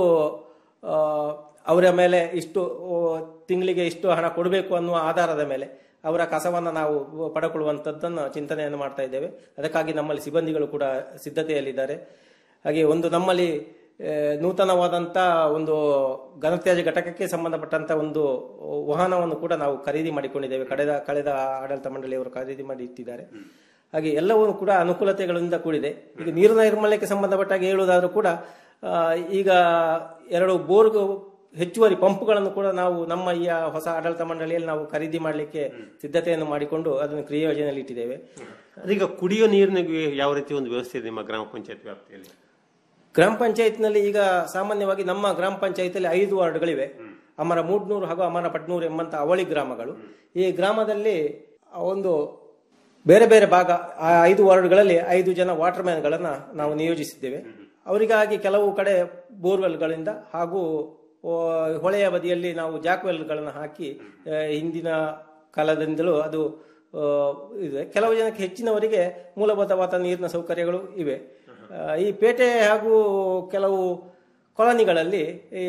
Speaker 13: ಆ, ಅವರ ಮೇಲೆ ಇಷ್ಟು ಓ, ತಿಂಗಳಿಗೆ ಇಷ್ಟು ಹಣ ಕೊಡಬೇಕು ಅನ್ನುವ ಆಧಾರದ ಮೇಲೆ ಅವರ ಕಸವನ್ನು ನಾವು ಪಡೆಕೊಳ್ಳುವಂಥದ್ದನ್ನು ಚಿಂತನೆಯನ್ನು ಮಾಡ್ತಾ ಇದ್ದೇವೆ ಅದಕ್ಕಾಗಿ ನಮ್ಮಲ್ಲಿ ಸಿಬ್ಬಂದಿಗಳು ಕೂಡ ಸಿದ್ಧತೆಯಲ್ಲಿದ್ದಾರೆ ಹಾಗೆ ಒಂದು ನಮ್ಮಲ್ಲಿ ಆ, ನೂತನವಾದಂಥ ಒಂದು ಘನತ್ಯಾಜ್ಯ ಘಟಕಕ್ಕೆ ಸಂಬಂಧಪಟ್ಟಂತ ಒಂದು ವಾಹನವನ್ನು ಕೂಡ ನಾವು ಖರೀದಿ ಮಾಡಿಕೊಂಡಿದ್ದೇವೆ ಕಳೆದ ಕಳೆದ ಆಡಳಿತ ಮಂಡಳಿಯವರು ಖರೀದಿ ಮಾಡಿ ಇಟ್ಟಿದ್ದಾರೆ ಹಾಗೆ ಎಲ್ಲವೂ ಕೂಡ ಅನುಕೂಲತೆಗಳಿಂದ ಕೂಡಿದೆ ಈಗ ನೀರು ನೈರ್ಮಲ್ಯಕ್ಕೆ ಸಂಬಂಧಪಟ್ಟಾಗ ಹೇಳುವುದಾದ್ರೂ ಕೂಡ ಆ, ಈಗ ಎರಡು ಬೋರ್ ಹೆಚ್ಚುವರಿ ಪಂಪ್ಗಳನ್ನು ಕೂಡ ನಾವು ನಮ್ಮ ಈ ಹೊಸ ಆಡಳಿತ ಮಂಡಳಿಯಲ್ಲಿ ನಾವು ಖರೀದಿ ಮಾಡಲಿಕ್ಕೆ ಸಿದ್ಧತೆಯನ್ನು ಮಾಡಿಕೊಂಡು ಅದನ್ನು ಕ್ರಿಯೋಜನೆಯಲ್ಲಿ ಇಟ್ಟಿದ್ದೇವೆ
Speaker 12: ಅದೀಗ ಕುಡಿಯೋ ನೀರಿನಿಗೆ ಯಾವ ರೀತಿ ಒಂದು ವ್ಯವಸ್ಥೆ ಇದೆ ನಿಮ್ಮ ಗ್ರಾಮ ಪಂಚಾಯತ್ ವ್ಯಾಪ್ತಿಯಲ್ಲಿ
Speaker 13: ಗ್ರಾಮ ಪಂಚಾಯತ್ನಲ್ಲಿ ಈಗ ಸಾಮಾನ್ಯವಾಗಿ ನಮ್ಮ ಗ್ರಾಮ ಪಂಚಾಯತಿಯಲ್ಲಿ ಐದು ವಾರ್ಡ್ಗಳಿವೆ ಅಮರ ಮೂಡ್ನೂರು ಹಾಗೂ ಅಮರ ಪಟ್ನೂರು ಎಂಬಂತ ಅವಳಿ ಗ್ರಾಮಗಳು ಈ ಗ್ರಾಮದಲ್ಲಿ ಒಂದು ಬೇರೆ ಬೇರೆ ಭಾಗ ಆ ಐದು ವಾರ್ಡ್ಗಳಲ್ಲಿ ಐದು ಜನ ವಾಟರ್ ಮ್ಯಾನ್ಗಳನ್ನ ನಾವು ನಿಯೋಜಿಸಿದ್ದೇವೆ ಅವರಿಗಾಗಿ ಕೆಲವು ಕಡೆ ಬೋರ್ವೆಲ್ಗಳಿಂದ ಹಾಗೂ ಆ, ಹೊಳೆಯ ಬದಿಯಲ್ಲಿ ನಾವು ಜಾಕ್ವೆಲ್ಗಳನ್ನು ಹಾಕಿ ಆ, ಹಿಂದಿನ ಕಾಲದಿಂದಲೂ ಅದು ಆ, ಇದೆ ಕೆಲವು ಜನಕ್ಕೆ ಹೆಚ್ಚಿನವರಿಗೆ ಮೂಲಭೂತವಾದ ನೀರಿನ ಸೌಕರ್ಯಗಳು ಇವೆ ಆ, ಈ ಪೇಟೆ ಹಾಗೂ ಕೆಲವು ಕಾಲೋನಿಗಳಲ್ಲಿ ಈ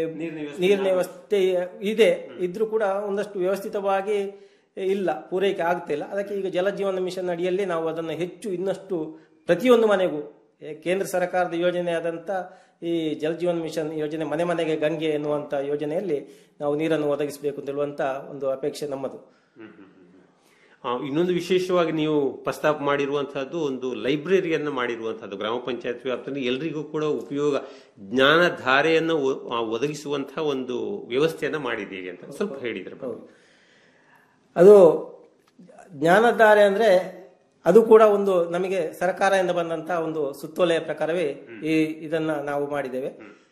Speaker 13: ನೀರಿನ ವ್ಯವಸ್ಥೆ ಇದೆ ಇದ್ರೂ ಕೂಡ ಒಂದಷ್ಟು ವ್ಯವಸ್ಥಿತವಾಗಿ ಇಲ್ಲ ಪೂರೈಕೆ ಆಗ್ತಿಲ್ಲ ಅದಕ್ಕೆ ಈಗ ಜಲಜೀವನ ಮಿಷನ್ ಅಡಿಯಲ್ಲಿ ನಾವು ಅದನ್ನು ಹೆಚ್ಚು ಇನ್ನಷ್ಟು ಪ್ರತಿಯೊಂದು ಮನೆಗೂ ಏ, ಕೇಂದ್ರ ಸರ್ಕಾರದ ಯೋಜನೆ ಆದಂತ ಈ ಜಲಜೀವನ್ ಮಿಷನ್ ಯೋಜನೆ ಮನೆ ಮನೆಗೆ ಗಂಗೆ ಎನ್ನುವಂತ ಯೋಜನೆಯಲ್ಲಿ ನಾವು ನೀರನ್ನು ಒದಗಿಸಬೇಕು ಅಂತ ಹೇಳುವಂತ ಒಂದು ಅಪೇಕ್ಷೆ ನಮ್ಮದು
Speaker 12: ಆ, ಇನ್ನೊಂದು ವಿಶೇಷವಾಗಿ ನೀವು ಪ್ರಸ್ತಾಪ ಮಾಡಿರುವಂತಹದ್ದು ಒಂದು ಲೈಬ್ರರಿಯನ್ನ ಮಾಡಿರುವಂತಹದ್ದು ಗ್ರಾಮ ಪಂಚಾಯತ್ ವ್ಯಾಪ್ತಿಯಲ್ಲಿ ಎಲ್ರಿಗೂ ಕೂಡ ಉಪಯೋಗ ಜ್ಞಾನಧಾರೆಯನ್ನು ಒ- ಆ, ಒದಗಿಸುವಂತಹ ಒಂದು ವ್ಯವಸ್ಥೆಯನ್ನ ಮಾಡಿದ್ದೀರಿ ಅಂತ ಸ್ವಲ್ಪ ಹೇಳಿದ್ರೆ
Speaker 13: ಅದು ಜ್ಞಾನಧಾರೆ ಅಂದ್ರೆ ಅದು ಕೂಡ ಒಂದು ನಮಗೆ ಸರ್ಕಾರದಿಂದ ಬಂದಂತ ಒಂದು ಸುತ್ತೋಲೆಯ ಪ್ರಕಾರವೇ ಈ ಇದನ್ನ ನಾವು ಮಾಡಿದ್ದೇವೆ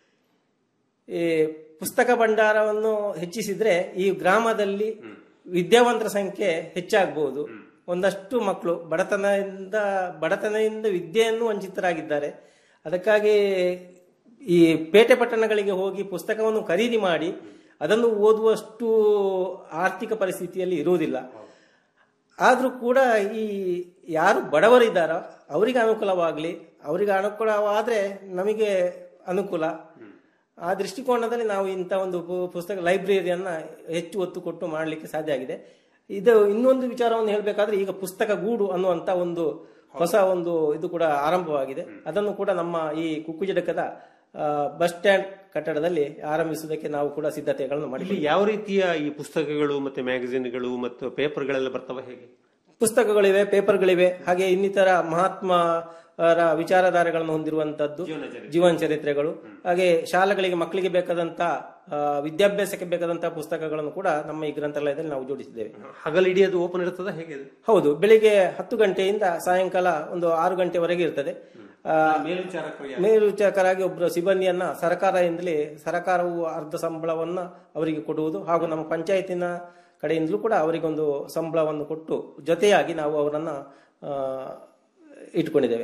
Speaker 13: ಈ ಪುಸ್ತಕ ಭಂಡಾರವನ್ನು ಹೆಚ್ಚಿಸಿದ್ರೆ ಈ ಗ್ರಾಮದಲ್ಲಿ ವಿದ್ಯಾವಂತರ ಸಂಖ್ಯೆ ಹೆಚ್ಚಾಗಬಹುದು ಒಂದಷ್ಟು ಮಕ್ಕಳು ಬಡತನದಿಂದ ಬಡತನದಿಂದ ವಿದ್ಯೆಯನ್ನು ವಂಚಿತರಾಗಿದ್ದಾರೆ ಅದಕ್ಕಾಗಿ ಈ ಪೇಟೆ ಪಟ್ಟಣಗಳಿಗೆ ಹೋಗಿ ಪುಸ್ತಕವನ್ನು ಖರೀದಿ ಮಾಡಿ ಅದನ್ನು ಓದುವಷ್ಟು ಆರ್ಥಿಕ ಪರಿಸ್ಥಿತಿಯಲ್ಲಿ ಇರುವುದಿಲ್ಲ ಆದ್ರೂ ಕೂಡ ಈ ಯಾರು ಬಡವರಿದ್ದಾರೋ ಅವರಿಗೆ ಅನುಕೂಲವಾಗಲಿ ಅವರಿಗೆ ಅನುಕೂಲವಾದ್ರೆ ನಮಗೆ ಅನುಕೂಲ ಆ ದೃಷ್ಟಿಕೋನದಲ್ಲಿ ನಾವು ಇಂಥ ಒಂದು ಪು- ಪುಸ್ತಕ ಲೈಬ್ರರಿಯನ್ನ ಹೆಚ್ಚು ಒತ್ತು ಕೊಟ್ಟು ಮಾಡಲಿಕ್ಕೆ ಸಾಧ್ಯ ಆಗಿದೆ ಇದು ಇನ್ನೊಂದು ವಿಚಾರವನ್ನು ಹೇಳಬೇಕಾದ್ರೆ ಈಗ ಪುಸ್ತಕ ಗೂಡು ಅನ್ನುವಂತ ಒಂದು ಹೊಸ ಒಂದು ಇದು ಕೂಡ ಆರಂಭವಾಗಿದೆ ಅದನ್ನು ಕೂಡ ನಮ್ಮ ಈ ಕುಕ್ಕುಜಡಕದ ಆ, ಬಸ್ ಸ್ಟ್ಯಾಂಡ್ ಕಟ್ಟಡದಲ್ಲಿ ಆರಂಭಿಸುವುದಕ್ಕೆ ನಾವು ಕೂಡ ಸಿದ್ಧತೆಗಳನ್ನು
Speaker 12: ಇಲ್ಲಿ
Speaker 13: ಮಾಡಿದ್ದೀವಿ
Speaker 12: ಯಾವ ರೀತಿಯ ಈ ಪುಸ್ತಕಗಳು ಮತ್ತೆ ಮ್ಯಾಗಝಿನ್ಗಳು ಮತ್ತು ಪೇಪರ್ಗಳೆಲ್ಲ ಬರ್ತವೆ ಹೇಗೆ
Speaker 13: ಪುಸ್ತಕಗಳಿವೆ ಪೇಪರ್ಗಳಿವೆ ಹಾಗೆ ಇನ್ನಿತರ ಮಹಾತ್ಮ ಅವರ ವಿಚಾರಧಾರೆಗಳನ್ನು ಹೊಂದಿರುವಂತದ್ದು ಜೀವನ ಚರಿತ್ರೆಗಳು ಹಾಗೆ ಶಾಲೆಗಳಿಗೆ ಮಕ್ಕಳಿಗೆ ಬೇಕಾದಂತ ಆ, ವಿದ್ಯಾಭ್ಯಾಸಕ್ಕೆ ಬೇಕಾದಂತ ಪುಸ್ತಕಗಳನ್ನು ಕೂಡ ನಮ್ಮ ಈ ಗ್ರಂಥಾಲಯದಲ್ಲಿ ನಾವು ಜೋಡಿಸಿದ್ದೇವೆ
Speaker 12: ಹಗಲಿಡೀ ಅದು ಓಪನ್ ಇರ್ತದ ಹೇಗೆ ಅದು?
Speaker 13: ಹೌದು ಬೆಳಿಗ್ಗೆ ಹತ್ತು ಗಂಟೆಯಿಂದ ಸಾಯಂಕಾಲ ಒಂದು ಆರು ಗಂಟೆವರೆಗೆ ಇರ್ತದೆ ಆ, ಮೇಲ್ವಿಚಾರಕರಾಗಿ ಒಬ್ಬರು ಸಿಬ್ಬಂದಿಯನ್ನ ಸರ್ಕಾರದಿಂದಲೇ ಸರ್ಕಾರವು ಅರ್ಧ ಸಂಬಳವನ್ನ ಅವರಿಗೆ ಕೊಡುವುದು ಹಾಗೂ ನಮ್ಮ ಪಂಚಾಯತಿನ ಕಡೆಯಿಂದಲೂ ಕೂಡ ಅವರಿಗೊಂದು ಸಂಬಳವನ್ನು ಕೊಟ್ಟು ಜೊತೆಯಾಗಿ ನಾವು ಅವರನ್ನ ಆ, ಇಟ್ಕೊಂಡಿದ್ದೇವೆ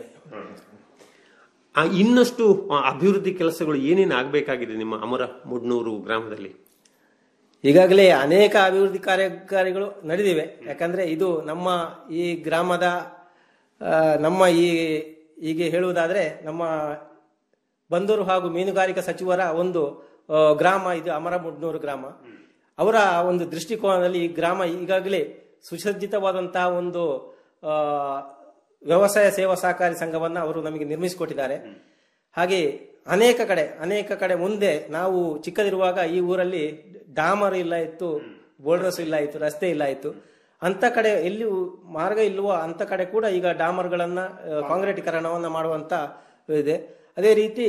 Speaker 12: ಆ, ಇನ್ನಷ್ಟು ಆ, ಅಭಿವೃದ್ಧಿ ಕೆಲಸಗಳು ಏನೇನು ಆಗಬೇಕಾಗಿದೆ ನಿಮ್ಮ ಅಮರ ಮುಡ್ನೂರು ಗ್ರಾಮದಲ್ಲಿ
Speaker 13: ಈಗಾಗಲೇ ಅನೇಕ ಅಭಿವೃದ್ಧಿ ಕಾರ್ಯಕಾರಿಗಳು ನಡೆದಿವೆ ಯಾಕಂದ್ರೆ ಇದು ನಮ್ಮ ಈ ಗ್ರಾಮದ ಆ, ನಮ್ಮ ಈ ಹೀಗೆ ಹೇಳುವುದಾದ್ರೆ ನಮ್ಮ ಬಂದೂರು ಹಾಗೂ ಮೀನುಗಾರಿಕಾ ಸಚಿವರ ಒಂದು ಆ, ಗ್ರಾಮ ಇದು ಅಮರಮುಡ್ನೂರು ಗ್ರಾಮ ಅವರ ಒಂದು ದೃಷ್ಟಿಕೋನದಲ್ಲಿ ಈ ಗ್ರಾಮ ಈಗಾಗಲೇ ಸುಸಜ್ಜಿತವಾದಂತಹ ಒಂದು ಆ, ವ್ಯವಸಾಯ ಸೇವಾ ಸಹಕಾರಿ ಸಂಘವನ್ನ ಅವರು ನಮಗೆ ನಿರ್ಮಿಸಿಕೊಟ್ಟಿದ್ದಾರೆ ಹಾಗೆ ಅನೇಕ ಕಡೆ ಅನೇಕ ಕಡೆ ಮುಂದೆ ನಾವು ಚಿಕ್ಕದಿರುವಾಗ ಈ ಊರಲ್ಲಿ ಡಾಮರ್ ಇಲ್ಲ ಇತ್ತು ಬೋಲ್ಡರ್ಸ್ ಇಲ್ಲ ಇತ್ತು ರಸ್ತೆ ಇಲ್ಲ ಇತ್ತು ಅಂತ ಕಡೆ ಎಲ್ಲಿ ಮಾರ್ಗ ಇಲ್ವೋ ಅಂತ ಕಡೆ ಕೂಡ ಈಗ ಡಾಮರ್ಗಳನ್ನ ಆ, ಕಾಂಕ್ರೀಟೀಕರಣವನ್ನ ಮಾಡುವಂತ ಇದೆ ಅದೇ ರೀತಿ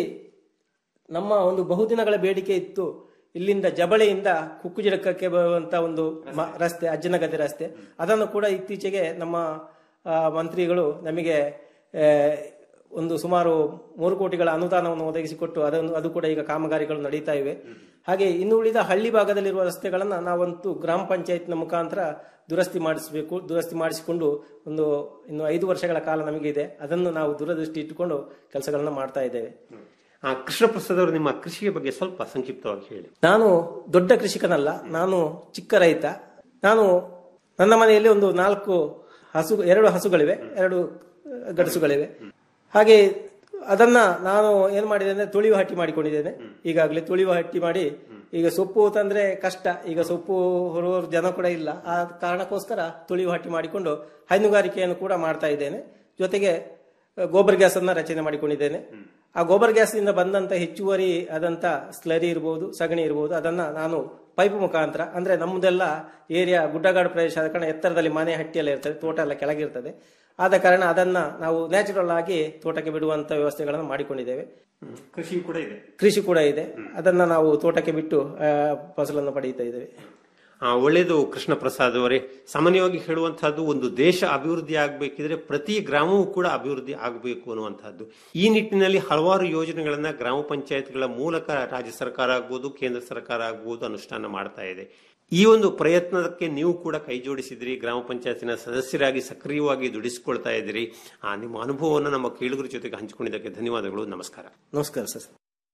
Speaker 13: ನಮ್ಮ ಒಂದು ಬಹುದಿನಗಳ ಬೇಡಿಕೆ ಇತ್ತು ಇಲ್ಲಿಂದ ಜಬಳೆಯಿಂದ ಕುಕ್ಕುಜಿಡಕಕ್ಕೆ ಬರುವಂತ ಒಂದು ಮ- ರಸ್ತೆ ಅಜ್ಜನಗದ್ದೆ ರಸ್ತೆ ಅದನ್ನು ಕೂಡ ಇತ್ತೀಚೆಗೆ ನಮ್ಮ ಆ, ಮಂತ್ರಿಗಳು ನಮಗೆ ಆ, ಒಂದು ಸುಮಾರು ಮೂರು ಕೋಟಿಗಳ ಅನುದಾನವನ್ನು ಒದಗಿಸಿಕೊಟ್ಟು ಅದನ್ನು ಅದು ಕೂಡ ಈಗ ಕಾಮಗಾರಿಗಳು ನಡೀತಾ ಇವೆ ಹಾಗೆ ಇನ್ನು ಉಳಿದ ಹಳ್ಳಿ ಭಾಗದಲ್ಲಿರುವ ರಸ್ತೆಗಳನ್ನ ನಾವಂತೂ ಗ್ರಾಮ ಪಂಚಾಯತ್ನ ಮುಖಾಂತರ ದುರಸ್ತಿ ಮಾಡಿಸಬೇಕು ದುರಸ್ತಿ ಮಾಡಿಸಿಕೊಂಡು ಒಂದು ಇನ್ನು ಐದು ವರ್ಷಗಳ ಕಾಲ ನಮಗೆ ಇದೆ ಅದನ್ನು ನಾವು ದೂರದೃಷ್ಟಿ ಇಟ್ಟುಕೊಂಡು ಕೆಲಸಗಳನ್ನ ಮಾಡ್ತಾ ಇದ್ದೇವೆ
Speaker 12: ಆ, ಕೃಷ್ಣ ಪ್ರಸಾದ್ ಅವರು ನಿಮ್ಮ ಕೃಷಿಯ ಬಗ್ಗೆ ಸ್ವಲ್ಪ ಸಂಕ್ಷಿಪ್ತವಾಗಿ ಹೇಳಿ
Speaker 13: ನಾನು ದೊಡ್ಡ ಕೃಷಿಕನಲ್ಲ ನಾನು ಚಿಕ್ಕ ರೈತ ನಾನು ನನ್ನ ಮನೆಯಲ್ಲಿ ಒಂದು ನಾಲ್ಕು ಹಸು ಎರಡು ಹಸುಗಳಿವೆ ಎರಡು ಅಹ್, ಗಡಸುಗಳಿವೆ ಹಾಗೆ ಅದನ್ನ ನಾನು ಏನ್ ಮಾಡಿದೆ ಅಂದ್ರೆ ತುಳಿವು ಹಟ್ಟಿ ಮಾಡಿಕೊಂಡಿದ್ದೇನೆ ಈಗಾಗಲೇ ತುಳಿವು ಹಟ್ಟಿ ಮಾಡಿ ಈಗ ಸೊಪ್ಪು ತಂದ್ರೆ ಕಷ್ಟ ಈಗ ಸೊಪ್ಪು ಹೊರುವವರು ಜನ ಕೂಡ ಇಲ್ಲ ಆ ಕಾರಣಕ್ಕೋಸ್ಕರ ತುಳಿವು ಹಟ್ಟಿ ಮಾಡಿಕೊಂಡು ಹೈನುಗಾರಿಕೆಯನ್ನು ಕೂಡ ಮಾಡ್ತಾ ಇದ್ದೇನೆ ಜೊತೆಗೆ ಅಹ್, ಗೋಬರ್ ಗ್ಯಾಸ್ ಅನ್ನ ರಚನೆ ಮಾಡಿಕೊಂಡಿದ್ದೇನೆ ಆ ಗೋಬರ್ ಗ್ಯಾಸ್ ಇಂದ ಬಂದಂತ ಹೆಚ್ಚುವರಿ ಆದಂತ ಸ್ಲರಿ ಇರಬಹುದು ಸಗಣಿ ಇರಬಹುದು ಅದನ್ನ ನಾನು ಪೈಪ್ ಮುಖಾಂತರ ಅಂದ್ರೆ ನಮ್ಮದೆಲ್ಲ ಏರಿಯಾ ಗುಡ್ಡಗಾಡು ಪ್ರದೇಶ ಆದ ಕಾರಣ ಎತ್ತರದಲ್ಲಿ ಮನೆ ಹಟ್ಟಿ ಎಲ್ಲ ಇರ್ತದೆ ತೋಟ ಎಲ್ಲ ಕೆಳಗಿರ್ತದೆ ಆದ ಕಾರಣ ಅದನ್ನ ನಾವು ನ್ಯಾಚುರಲ್ ಆಗಿ ತೋಟಕ್ಕೆ ಬಿಡುವಂತ ವ್ಯವಸ್ಥೆಗಳನ್ನು ಮಾಡಿಕೊಂಡಿದ್ದೇವೆ
Speaker 12: ಕೃಷಿ ಕೂಡ ಇದೆ
Speaker 13: ಕೃಷಿ ಕೂಡ ಇದೆ ಅದನ್ನ ನಾವು ತೋಟಕ್ಕೆ ಬಿಟ್ಟು ಆ, ಫಸಲನ್ನು ಪಡೆಯುತ್ತಾ ಇದ್ದೇವೆ
Speaker 12: ಆ, ಒಳ್ಳೆಯದು ಕೃಷ್ಣ ಪ್ರಸಾದ್ ಅವರೇ ಸಾಮಾನ್ಯವಾಗಿ ಹೇಳುವಂತಹದ್ದು ಒಂದು ದೇಶ ಅಭಿವೃದ್ಧಿ ಆಗಬೇಕಿದ್ರೆ ಪ್ರತಿ ಗ್ರಾಮವೂ ಕೂಡ ಅಭಿವೃದ್ಧಿ ಆಗಬೇಕು ಅನ್ನುವಂಥದ್ದು ಈ ನಿಟ್ಟಿನಲ್ಲಿ ಹಲವಾರು ಯೋಜನೆಗಳನ್ನ ಗ್ರಾಮ ಪಂಚಾಯತ್ಗಳ ಮೂಲಕ ರಾಜ್ಯ ಸರ್ಕಾರ ಆಗ್ಬೋದು ಕೇಂದ್ರ ಸರ್ಕಾರ ಆಗ್ಬೋದು ಅನುಷ್ಠಾನ ಮಾಡ್ತಾ ಇದೆ ಈ ಒಂದು ಪ್ರಯತ್ನಕ್ಕೆ ನೀವು ಕೂಡ ಕೈ ಜೋಡಿಸಿದ್ರಿ ಗ್ರಾಮ ಪಂಚಾಯತಿನ ಸದಸ್ಯರಾಗಿ ಸಕ್ರಿಯವಾಗಿ ದುಡಿಸಿಕೊಳ್ತಾ ಇದ್ದೀರಿ ಆ ನಿಮ್ಮ ಅನುಭವವನ್ನು ನಮ್ಮ ಕೇಳುಗರ ಜೊತೆಗೆ ಹಂಚಿಕೊಂಡಿದ್ದಕ್ಕೆ ಧನ್ಯವಾದಗಳು ನಮಸ್ಕಾರ
Speaker 13: ನಮಸ್ಕಾರ ಸರ್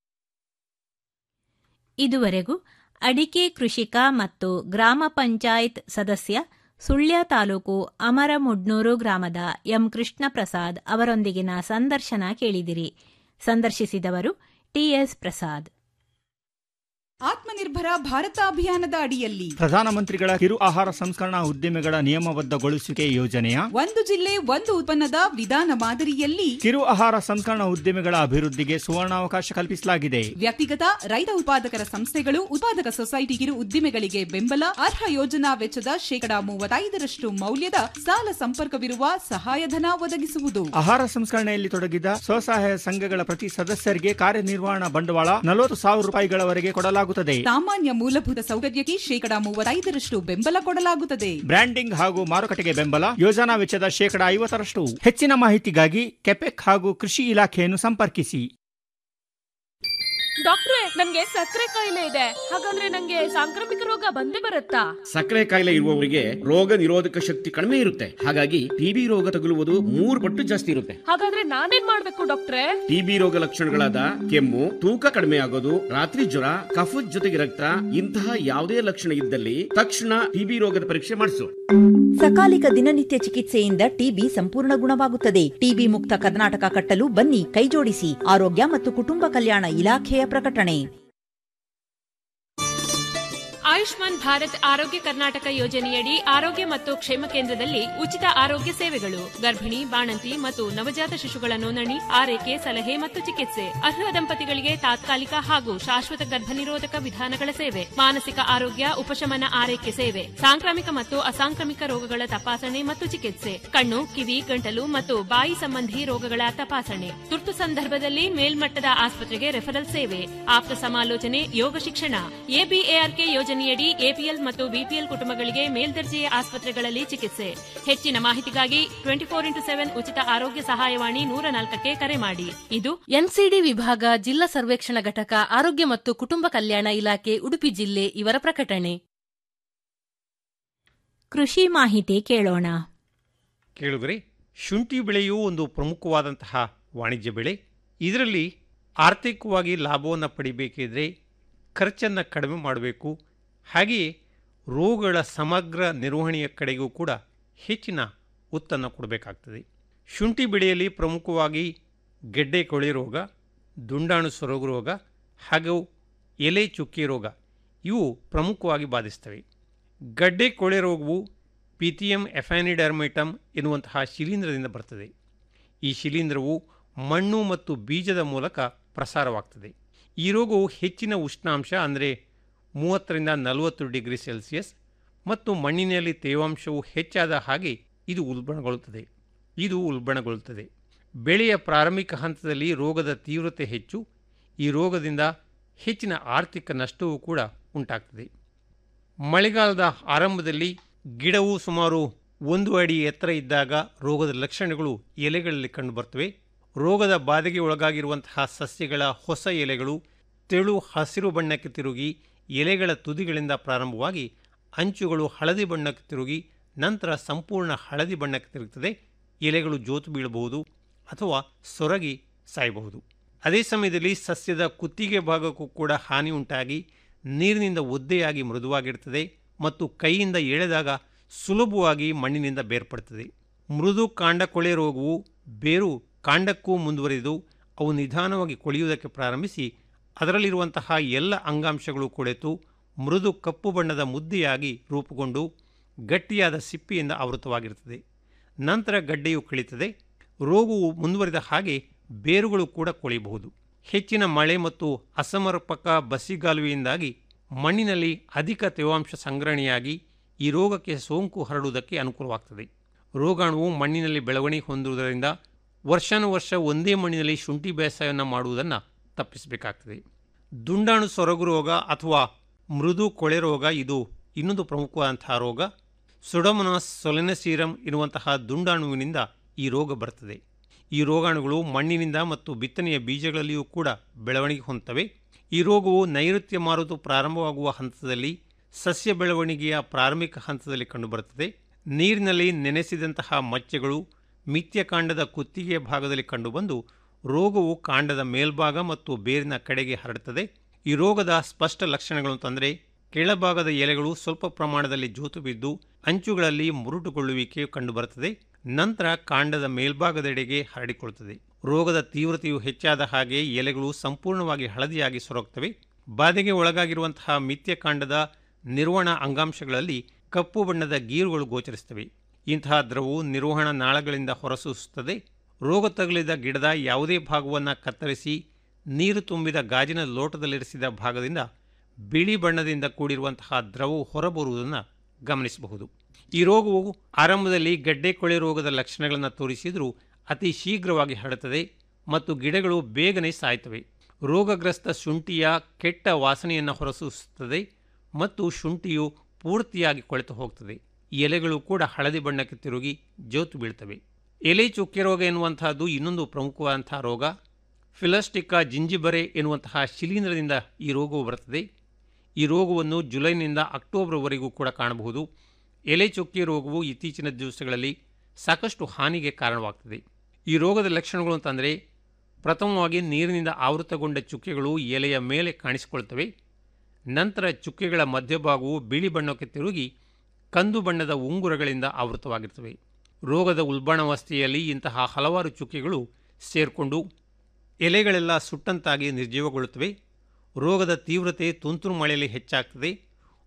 Speaker 1: ಇದುವರೆಗೂ ಅಡಿಕೆ ಕೃಷಿಕ ಮತ್ತು ಗ್ರಾಮ ಪಂಚಾಯತ್ ಸದಸ್ಯ ಸುಳ್ಯ ತಾಲೂಕು ಅಮರಮುಡ್ನೂರು ಗ್ರಾಮದ ಎಂ ಕೃಷ್ಣ ಪ್ರಸಾದ್ ಅವರೊಂದಿಗಿನ ಸಂದರ್ಶನ ಕೇಳಿದಿರಿ ಸಂದರ್ಶಿಸಿದವರು ಟಿಎಸ್ ಪ್ರಸಾದ್
Speaker 14: ಆತ್ಮನಿರ್ಭರ ಭಾರತ ಅಭಿಯಾನದ ಅಡಿಯಲ್ಲಿ
Speaker 15: ಪ್ರಧಾನಮಂತ್ರಿಗಳ ಕಿರು ಆಹಾರ ಸಂಸ್ಕರಣಾ ಉದ್ದಿಮೆಗಳ ನಿಯಮಬದ್ಧಗೊಳಿಸುವಿಕೆ ಯೋಜನೆಯ
Speaker 14: ಒಂದು ಜಿಲ್ಲೆ ಒಂದು ಉತ್ಪನ್ನದ ವಿಧಾನ ಮಾದರಿಯಲ್ಲಿ
Speaker 15: ಕಿರು ಆಹಾರ ಸಂಸ್ಕರಣಾ ಉದ್ದಿಮೆಗಳ ಅಭಿವೃದ್ಧಿಗೆ ಸುವರ್ಣಾವಕಾಶ ಕಲ್ಪಿಸಲಾಗಿದೆ
Speaker 14: ವ್ಯಕ್ತಿಗತ ರೈತ ಉತ್ಪಾದಕರ ಸಂಸ್ಥೆಗಳು ಉತ್ಪಾದಕ ಸೊಸೈಟಿ ಕಿರು ಉದ್ದಿಮೆಗಳಿಗೆ ಬೆಂಬಲ ಅರ್ಹ ಯೋಜನಾ ವೆಚ್ಚದ ಶೇಕಡಾ ಮೂವತ್ತೈದರಷ್ಟು ಮೌಲ್ಯದ ಸಾಲ ಸಂಪರ್ಕವಿರುವ ಸಹಾಯಧನ ಒದಗಿಸುವುದು
Speaker 15: ಆಹಾರ ಸಂಸ್ಕರಣೆಯಲ್ಲಿ ತೊಡಗಿದ ಸ್ವಸಹಾಯ ಸಂಘಗಳ ಪ್ರತಿ ಸದಸ್ಯರಿಗೆ ಕಾರ್ಯನಿರ್ವಹಣಾ ಬಂಡವಾಳ ನಲವತ್ತು ಸಾವಿರ ರೂಪಾಯಿಗಳವರೆಗೆ ಕೊಡಲಾಗುತ್ತದೆ
Speaker 14: ಸಾಮಾನ್ಯ ಮೂಲಭೂತ ಸೌಕರ್ಯಕ್ಕೆ ಶೇಕಡಾ ಮೂವತ್ತೈದರಷ್ಟು ಬೆಂಬಲ ಕೊಡಲಾಗುತ್ತದೆ
Speaker 15: ಬ್ರ್ಯಾಂಡಿಂಗ್ ಹಾಗೂ ಮಾರುಕಟ್ಟೆಗೆ ಬೆಂಬಲ ಯೋಜನಾ ವೆಚ್ಚದ ಶೇಕಡಾ ಐವತ್ತರಷ್ಟು ಹೆಚ್ಚಿನ ಮಾಹಿತಿಗಾಗಿ ಕೆಪೆಕ್ ಹಾಗೂ ಕೃಷಿ ಇಲಾಖೆಯನ್ನು ಸಂಪರ್ಕಿಸಿ
Speaker 16: ಡಾಕ್ಟ್ರೆ ನನ್ಗೆ ಸಕ್ಕರೆ ಕಾಯಿಲೆ ಇದೆ ಹಾಗಂದ್ರೆ ನಂಗೆ ಸಾಂಕ್ರಾಮಿಕ ರೋಗ ಬಂದೇ ಬರುತ್ತಾ
Speaker 17: ಸಕ್ಕರೆ ಕಾಯಿಲೆ ಇರುವವರಿಗೆ ರೋಗ ನಿರೋಧಕ ಶಕ್ತಿ ಕಡಿಮೆ ಇರುತ್ತೆ ಹಾಗಾಗಿ ಟಿಬಿ ರೋಗ ತಗುಲುವುದು ಮೂರು ಪಟ್ಟು ಜಾಸ್ತಿ ಇರುತ್ತೆ
Speaker 16: ಹಾಗಾದ್ರೆ ನಾನೇನ್ ಮಾಡ್ಬೇಕು ಡಾಕ್ಟ್ರೆ
Speaker 17: ಟಿಬಿ ರೋಗ ಲಕ್ಷಣಗಳಾದ ಕೆಮ್ಮು ತೂಕ ಕಡಿಮೆ ಆಗೋದು ರಾತ್ರಿ ಜ್ವರ ಕಫದ ಜೊತೆಗೆ ರಕ್ತ ಇಂತಹ ಯಾವುದೇ ಲಕ್ಷಣ ಇದ್ದಲ್ಲಿ ತಕ್ಷಣ ಟಿಬಿ ರೋಗದ ಪರೀಕ್ಷೆ ಮಾಡಿಸು
Speaker 4: ಸಕಾಲಿಕ ದಿನನಿತ್ಯ ಚಿಕಿತ್ಸೆಯಿಂದ ಟಿಬಿ ಸಂಪೂರ್ಣ ಗುಣವಾಗುತ್ತದೆ ಟಿಬಿ ಮುಕ್ತ ಕರ್ನಾಟಕ ಕಟ್ಟಲು ಬನ್ನಿ ಕೈಜೋಡಿಸಿ ಆರೋಗ್ಯ ಮತ್ತು ಕುಟುಂಬ ಕಲ್ಯಾಣ ಇಲಾಖೆಯ ಪ್ರಕಟಣೆ
Speaker 16: ಆಯುಷ್ಮಾನ್ ಭಾರತ್ ಆರೋಗ್ಯ ಕರ್ನಾಟಕ ಯೋಜನೆಯಡಿ ಆರೋಗ್ಯ ಮತ್ತು ಕ್ಷೇಮ ಕೇಂದ್ರದಲ್ಲಿ ಉಚಿತ ಆರೋಗ್ಯ ಸೇವೆಗಳು ಗರ್ಭಿಣಿ ಬಾಣಂತಿ ಮತ್ತು ನವಜಾತ ಶಿಶುಗಳ ನೋಂದಣಿ ಆರೈಕೆ ಸಲಹೆ ಮತ್ತು ಚಿಕಿತ್ಸೆ ಅರ್ಹ ದಂಪತಿಗಳಿಗೆ ತಾತ್ಕಾಲಿಕ ಹಾಗೂ ಶಾಶ್ವತ ಗರ್ಭನಿರೋಧಕ ವಿಧಾನಗಳ ಸೇವೆ ಮಾನಸಿಕ ಆರೋಗ್ಯ ಉಪಶಮನ ಆರೈಕೆ ಸೇವೆ ಸಾಂಕ್ರಾಮಿಕ ಮತ್ತು ಅಸಾಂಕ್ರಾಮಿಕ ರೋಗಗಳ ತಪಾಸಣೆ ಮತ್ತು ಚಿಕಿತ್ಸೆ ಕಣ್ಣು ಕಿವಿ ಗಂಟಲು ಮತ್ತು ಬಾಯಿ ಸಂಬಂಧಿ ರೋಗಗಳ ತಪಾಸಣೆ ತುರ್ತು ಸಂದರ್ಭದಲ್ಲಿ ಮೇಲ್ಮಟ್ಟದ ಆಸ್ಪತ್ರೆಗೆ ರೆಫರಲ್ ಸೇವೆ ಆಪ್ತ ಸಮಾಲೋಚನೆ ಯೋಗ ಶಿಕ್ಷಣ ಎಬಿಎಆರ್ಕೆ ಯೋಜನೆಯಡಿ ಎಪಿಎಲ್ ಮತ್ತು ಬಿಪಿಎಲ್ ಕುಟುಂಬಗಳಿಗೆ ಮೇಲ್ದರ್ಜೆಯ ಆಸ್ಪತ್ರೆಗಳಲ್ಲಿ ಚಿಕಿತ್ಸೆ ಹೆಚ್ಚಿನ ಮಾಹಿತಿಗಾಗಿ ಟ್ವೆಂಟಿ ಫೋರ್ ಇಂಟು ಸೆವೆನ್ ಉಚಿತ ಆರೋಗ್ಯ ಸಹಾಯವಾಣಿ ನೂರ ನಾಲ್ಕಕ್ಕೆ ಕರೆ ಮಾಡಿ ಇದು
Speaker 18: ಎನ್ಸಿಡಿ ವಿಭಾಗ ಜಿಲ್ಲಾ ಸರ್ವೇಕ್ಷಣಾ ಘಟಕ ಆರೋಗ್ಯ ಮತ್ತು ಕುಟುಂಬ ಕಲ್ಯಾಣ ಇಲಾಖೆ ಉಡುಪಿ ಜಿಲ್ಲೆ ಇವರ ಪ್ರಕಟಣೆ
Speaker 1: ಕೃಷಿ ಮಾಹಿತಿ ಕೇಳೋಣ
Speaker 19: ಕೇಳುಗರೆ ಶುಂಠಿ ಬೆಳೆಯು ಒಂದು ಪ್ರಮುಖವಾದಂತಹ ವಾಣಿಜ್ಯ ಬೆಳೆ ಇದರಲ್ಲಿ ಆರ್ಥಿಕವಾಗಿ ಲಾಭವನ್ನು ಪಡಿಬೇಕಿದ್ರೆ ಖರ್ಚನ್ನು ಕಡಿಮೆ ಮಾಡಬೇಕು ಹಾಗೆಯೇ ರೋಗಗಳ ಸಮಗ್ರ ನಿರ್ವಹಣೆಯ ಕಡೆಗೂ ಕೂಡ ಹೆಚ್ಚಿನ ಒತ್ತನ್ನು ಕೊಡಬೇಕಾಗ್ತದೆ ಶುಂಠಿ ಬೆಳೆಯಲ್ಲಿ ಪ್ರಮುಖವಾಗಿ ಗೆಡ್ಡೆ ಕೊಳೆ ರೋಗ ದುಂಡಾಣು ಸೊರಗು ರೋಗ ಹಾಗೂ ಎಲೆ ಚುಕ್ಕಿ ರೋಗ ಇವು ಪ್ರಮುಖವಾಗಿ ಬಾಧಿಸ್ತವೆ ಗಡ್ಡೆ ಕೊಳೆ ರೋಗವು ಪಿಥಿಯಂ ಎಫ್ಯಾನಿಡರ್ಮಿಟಮ್ ಎನ್ನುವಂತಹ ಶಿಲೀಂಧ್ರದಿಂದ ಬರ್ತದೆ ಈ ಶಿಲೀಂಧ್ರವು ಮಣ್ಣು ಮತ್ತು ಬೀಜದ ಮೂಲಕ ಪ್ರಸಾರವಾಗ್ತದೆ ಈ ರೋಗವು ಹೆಚ್ಚಿನ ಉಷ್ಣಾಂಶ ಅಂದರೆ ಮೂವತ್ತರಿಂದ ನಲವತ್ತು ಡಿಗ್ರಿ ಸೆಲ್ಸಿಯಸ್ ಮತ್ತು ಮಣ್ಣಿನಲ್ಲಿ ತೇವಾಂಶವು ಹೆಚ್ಚಾದ ಹಾಗೆ ಇದು ಉಲ್ಬಣಗೊಳ್ಳುತ್ತದೆ ಇದು ಉಲ್ಬಣಗೊಳ್ಳುತ್ತದೆ ಬೆಳೆಯ ಪ್ರಾರಂಭಿಕ ಹಂತದಲ್ಲಿ ರೋಗದ ತೀವ್ರತೆ ಹೆಚ್ಚು ಈ ರೋಗದಿಂದ ಹೆಚ್ಚಿನ ಆರ್ಥಿಕ ನಷ್ಟವೂ ಕೂಡ ಉಂಟಾಗ್ತದೆ ಮಳೆಗಾಲದ ಆರಂಭದಲ್ಲಿ ಗಿಡವು ಸುಮಾರು ಒಂದು ಅಡಿ ಎತ್ತರ ಇದ್ದಾಗ ರೋಗದ ಲಕ್ಷಣಗಳು ಎಲೆಗಳಲ್ಲಿ ಕಂಡುಬರ್ತವೆ ರೋಗದ ಬಾಧೆಗೆ ಒಳಗಾಗಿರುವಂತಹ ಸಸ್ಯಗಳ ಹೊಸ ಎಲೆಗಳು ತೆಳು ಹಸಿರು ಬಣ್ಣಕ್ಕೆ ತಿರುಗಿ ಎಲೆಗಳ ತುದಿಗಳಿಂದ ಪ್ರಾರಂಭವಾಗಿ ಅಂಚುಗಳು ಹಳದಿ ಬಣ್ಣಕ್ಕೆ ತಿರುಗಿ ನಂತರ ಸಂಪೂರ್ಣ ಹಳದಿ ಬಣ್ಣಕ್ಕೆ ತಿರುಗುತ್ತದೆ ಎಲೆಗಳು ಜೋತು ಬೀಳಬಹುದು ಅಥವಾ ಸೊರಗಿ ಸಾಯಬಹುದು ಅದೇ ಸಮಯದಲ್ಲಿ ಸಸ್ಯದ ಕುತ್ತಿಗೆ ಭಾಗಕ್ಕೂ ಕೂಡ ಹಾನಿ ಉಂಟಾಗಿ ನೀರಿನಿಂದ ಒದ್ದೆಯಾಗಿ ಮೃದುವಾಗಿರ್ತದೆ ಮತ್ತು ಕೈಯಿಂದ ಎಳೆದಾಗ ಸುಲಭವಾಗಿ ಮಣ್ಣಿನಿಂದ ಬೇರ್ಪಡುತ್ತದೆ ಮೃದು ಕಾಂಡ ಕೊಳೆ ರೋಗವು ಬೇರು ಕಾಂಡಕ್ಕೂ ಮುಂದುವರಿದು ಅವು ನಿಧಾನವಾಗಿ ಕೊಳೆಯುವುದಕ್ಕೆ ಪ್ರಾರಂಭಿಸಿ ಅದರಲ್ಲಿರುವಂತಹ ಎಲ್ಲ ಅಂಗಾಂಶಗಳು ಕೊಳೆತು ಮೃದು ಕಪ್ಪು ಬಣ್ಣದ ಮುದ್ದೆಯಾಗಿ ರೂಪುಗೊಂಡು ಗಟ್ಟಿಯಾದ ಸಿಪ್ಪಿಯಿಂದ ಆವೃತವಾಗಿರುತ್ತದೆ ನಂತರ ಗಡ್ಡೆಯು ಕಳೀತದೆ ರೋಗವು ಮುಂದುವರಿದ ಹಾಗೆ ಬೇರುಗಳು ಕೂಡ ಕೊಳೆಯಬಹುದು ಹೆಚ್ಚಿನ ಮಳೆ ಮತ್ತು ಅಸಮರ್ಪಕ ಬಸಿಗಾಲುವೆಯಿಂದಾಗಿ ಮಣ್ಣಿನಲ್ಲಿ ಅಧಿಕ ತೇವಾಂಶ ಸಂಗ್ರಹಣೆಯಾಗಿ ಈ ರೋಗಕ್ಕೆ ಸೋಂಕು ಹರಡುವುದಕ್ಕೆ ಅನುಕೂಲವಾಗ್ತದೆ ರೋಗಾಣುವು ಮಣ್ಣಿನಲ್ಲಿ ಬೆಳವಣಿಗೆ ಹೊಂದುವುದರಿಂದ ವರ್ಷಾನುವರ್ಷ ಒಂದೇ ಮಣ್ಣಿನಲ್ಲಿ ಶುಂಠಿ ಬೇಸಾಯವನ್ನು ಮಾಡುವುದನ್ನು ತಪ್ಪಿಸಬೇಕಾಗ್ತದೆ ದುಂಡಾಣು ಸೊರಗು ರೋಗ ಅಥವಾ ಮೃದು ಕೊಳೆ ರೋಗ ಇದು ಇನ್ನೊಂದು ಪ್ರಮುಖವಾದಂತಹ ರೋಗ ಸುಡಮನಾಸ್ ಸೊಲೆನಸೀರಮ್ ಎನ್ನುವಂತಹ ದುಂಡಾಣುವಿನಿಂದ ಈ ರೋಗ ಬರ್ತದೆ ಈ ರೋಗಾಣುಗಳು ಮಣ್ಣಿನಿಂದ ಮತ್ತು ಬಿತ್ತನೆಯ ಬೀಜಗಳಲ್ಲಿಯೂ ಕೂಡ ಬೆಳವಣಿಗೆ ಹೊಂದುತ್ತವೆ ಈ ರೋಗವು ನೈಋತ್ಯ ಮಾರುತು ಪ್ರಾರಂಭವಾಗುವ ಹಂತದಲ್ಲಿ ಸಸ್ಯ ಬೆಳವಣಿಗೆಯ ಪ್ರಾರಂಭಿಕ ಹಂತದಲ್ಲಿ ಕಂಡುಬರುತ್ತದೆ ನೀರಿನಲ್ಲಿ ನೆನೆಸಿದಂತಹ ಮಚ್ಚೆಗಳು ಮಿಥ್ಯಕಾಂಡದ ಕುತ್ತಿಗೆಯ ಭಾಗದಲ್ಲಿ ಕಂಡುಬಂದು ರೋಗವು ಕಾಂಡದ ಮೇಲ್ಭಾಗ ಮತ್ತು ಬೇರಿನ ಕಡೆಗೆ ಹರಡುತ್ತದೆ ಈ ರೋಗದ ಸ್ಪಷ್ಟ ಲಕ್ಷಣಗಳು ಅಂತಂದರೆ ಕೆಳಭಾಗದ ಎಲೆಗಳು ಸ್ವಲ್ಪ ಪ್ರಮಾಣದಲ್ಲಿ ಜೋತು ಬಿದ್ದು ಅಂಚುಗಳಲ್ಲಿ ಮುರುಟುಗೊಳ್ಳುವಿಕೆ ಕಂಡುಬರುತ್ತದೆ ನಂತರ ಕಾಂಡದ ಮೇಲ್ಭಾಗದೆಡೆಗೆ ಹರಡಿಕೊಳ್ಳುತ್ತದೆ ರೋಗದ ತೀವ್ರತೆಯು ಹೆಚ್ಚಾದ ಹಾಗೆ ಎಲೆಗಳು ಸಂಪೂರ್ಣವಾಗಿ ಹಳದಿಯಾಗಿ ಸೊರಗುತ್ತವೆ ಬಾಧೆಗೆ ಒಳಗಾಗಿರುವಂತಹ ಮಿಥ್ಯಕಾಂಡದ ನಿರ್ವಹಣಾ ಅಂಗಾಂಶಗಳಲ್ಲಿ ಕಪ್ಪು ಬಣ್ಣದ ಗೀರುಗಳು ಗೋಚರಿಸುತ್ತವೆ ಇಂತಹ ದ್ರವವು ನಿರ್ವಹಣಾ ನಾಳಗಳಿಂದ ಹೊರಸೂಸುತ್ತದೆ ರೋಗ ತಗುಲಿದ ಗಿಡದ ಯಾವುದೇ ಭಾಗವನ್ನು ಕತ್ತರಿಸಿ ನೀರು ತುಂಬಿದ ಗಾಜಿನ ಲೋಟದಲ್ಲಿರಿಸಿದ ಭಾಗದಿಂದ ಬಿಳಿ ಬಣ್ಣದಿಂದ ಕೂಡಿರುವಂತಹ ದ್ರವವು ಹೊರಬರುವುದನ್ನು ಗಮನಿಸಬಹುದು ಈ ರೋಗವು ಆರಂಭದಲ್ಲಿ ಗಡ್ಡೆ ಕೊಳೆ ರೋಗದ ಲಕ್ಷಣಗಳನ್ನು ತೋರಿಸಿದರೂ ಅತಿ ಶೀಘ್ರವಾಗಿ ಹರಡುತ್ತದೆ ಮತ್ತು ಗಿಡಗಳು ಬೇಗನೆ ಸಾಯ್ತವೆ ರೋಗಗ್ರಸ್ತ ಶುಂಠಿಯ ಕೆಟ್ಟ ವಾಸನೆಯನ್ನು ಹೊರಸೂಸುತ್ತದೆ ಮತ್ತು ಶುಂಠಿಯು ಪೂರ್ತಿಯಾಗಿ ಕೊಳೆತು ಹೋಗ್ತದೆ ಎಲೆಗಳು ಕೂಡ ಹಳದಿ ಬಣ್ಣಕ್ಕೆ ತಿರುಗಿ ಜೋತು ಬೀಳ್ತವೆ ಎಲೆ ಚುಕ್ಕೆ ರೋಗ ಎನ್ನುವಂತಹದ್ದು ಇನ್ನೊಂದು ಪ್ರಮುಖವಾದಂತಹ ರೋಗ ಫಿಲಸ್ಟಿಕಾ ಜಿಂಜಿಬರೆ ಎನ್ನುವಂತಹ ಶಿಲೀಂಧ್ರದಿಂದ ಈ ರೋಗವು ಬರುತ್ತದೆ ಈ ರೋಗವನ್ನು ಜುಲೈನಿಂದ ಅಕ್ಟೋಬರ್ವರೆಗೂ ಕೂಡ ಕಾಣಬಹುದು ಎಲೆ ಚುಕ್ಕಿ ರೋಗವು ಇತ್ತೀಚಿನ ದಿವಸಗಳಲ್ಲಿ ಸಾಕಷ್ಟು ಹಾನಿಗೆ ಕಾರಣವಾಗ್ತದೆ ಈ ರೋಗದ ಲಕ್ಷಣಗಳು ಅಂತಂದರೆ ಪ್ರಥಮವಾಗಿ ನೀರಿನಿಂದ ಆವೃತಗೊಂಡ ಚುಕ್ಕೆಗಳು ಎಲೆಯ ಮೇಲೆ ಕಾಣಿಸಿಕೊಳ್ತವೆ ನಂತರ ಚುಕ್ಕೆಗಳ ಮಧ್ಯಭಾಗವು ಬಿಳಿ ಬಣ್ಣಕ್ಕೆ ತಿರುಗಿ ಕಂದು ಬಣ್ಣದ ಉಂಗುರಗಳಿಂದ ಆವೃತವಾಗಿರ್ತವೆ ರೋಗದ ಉಲ್ಬಣಾವಸ್ಥೆಯಲ್ಲಿ ಇಂತಹ ಹಲವಾರು ಚುಕ್ಕೆಗಳು ಸೇರಿಕೊಂಡು ಎಲೆಗಳೆಲ್ಲ ಸುಟ್ಟಂತಾಗಿ ನಿರ್ಜೀವಗೊಳ್ಳುತ್ತವೆ ರೋಗದ ತೀವ್ರತೆ ತುಂತುರು ಮಳೆಯಲ್ಲಿ ಹೆಚ್ಚಾಗ್ತದೆ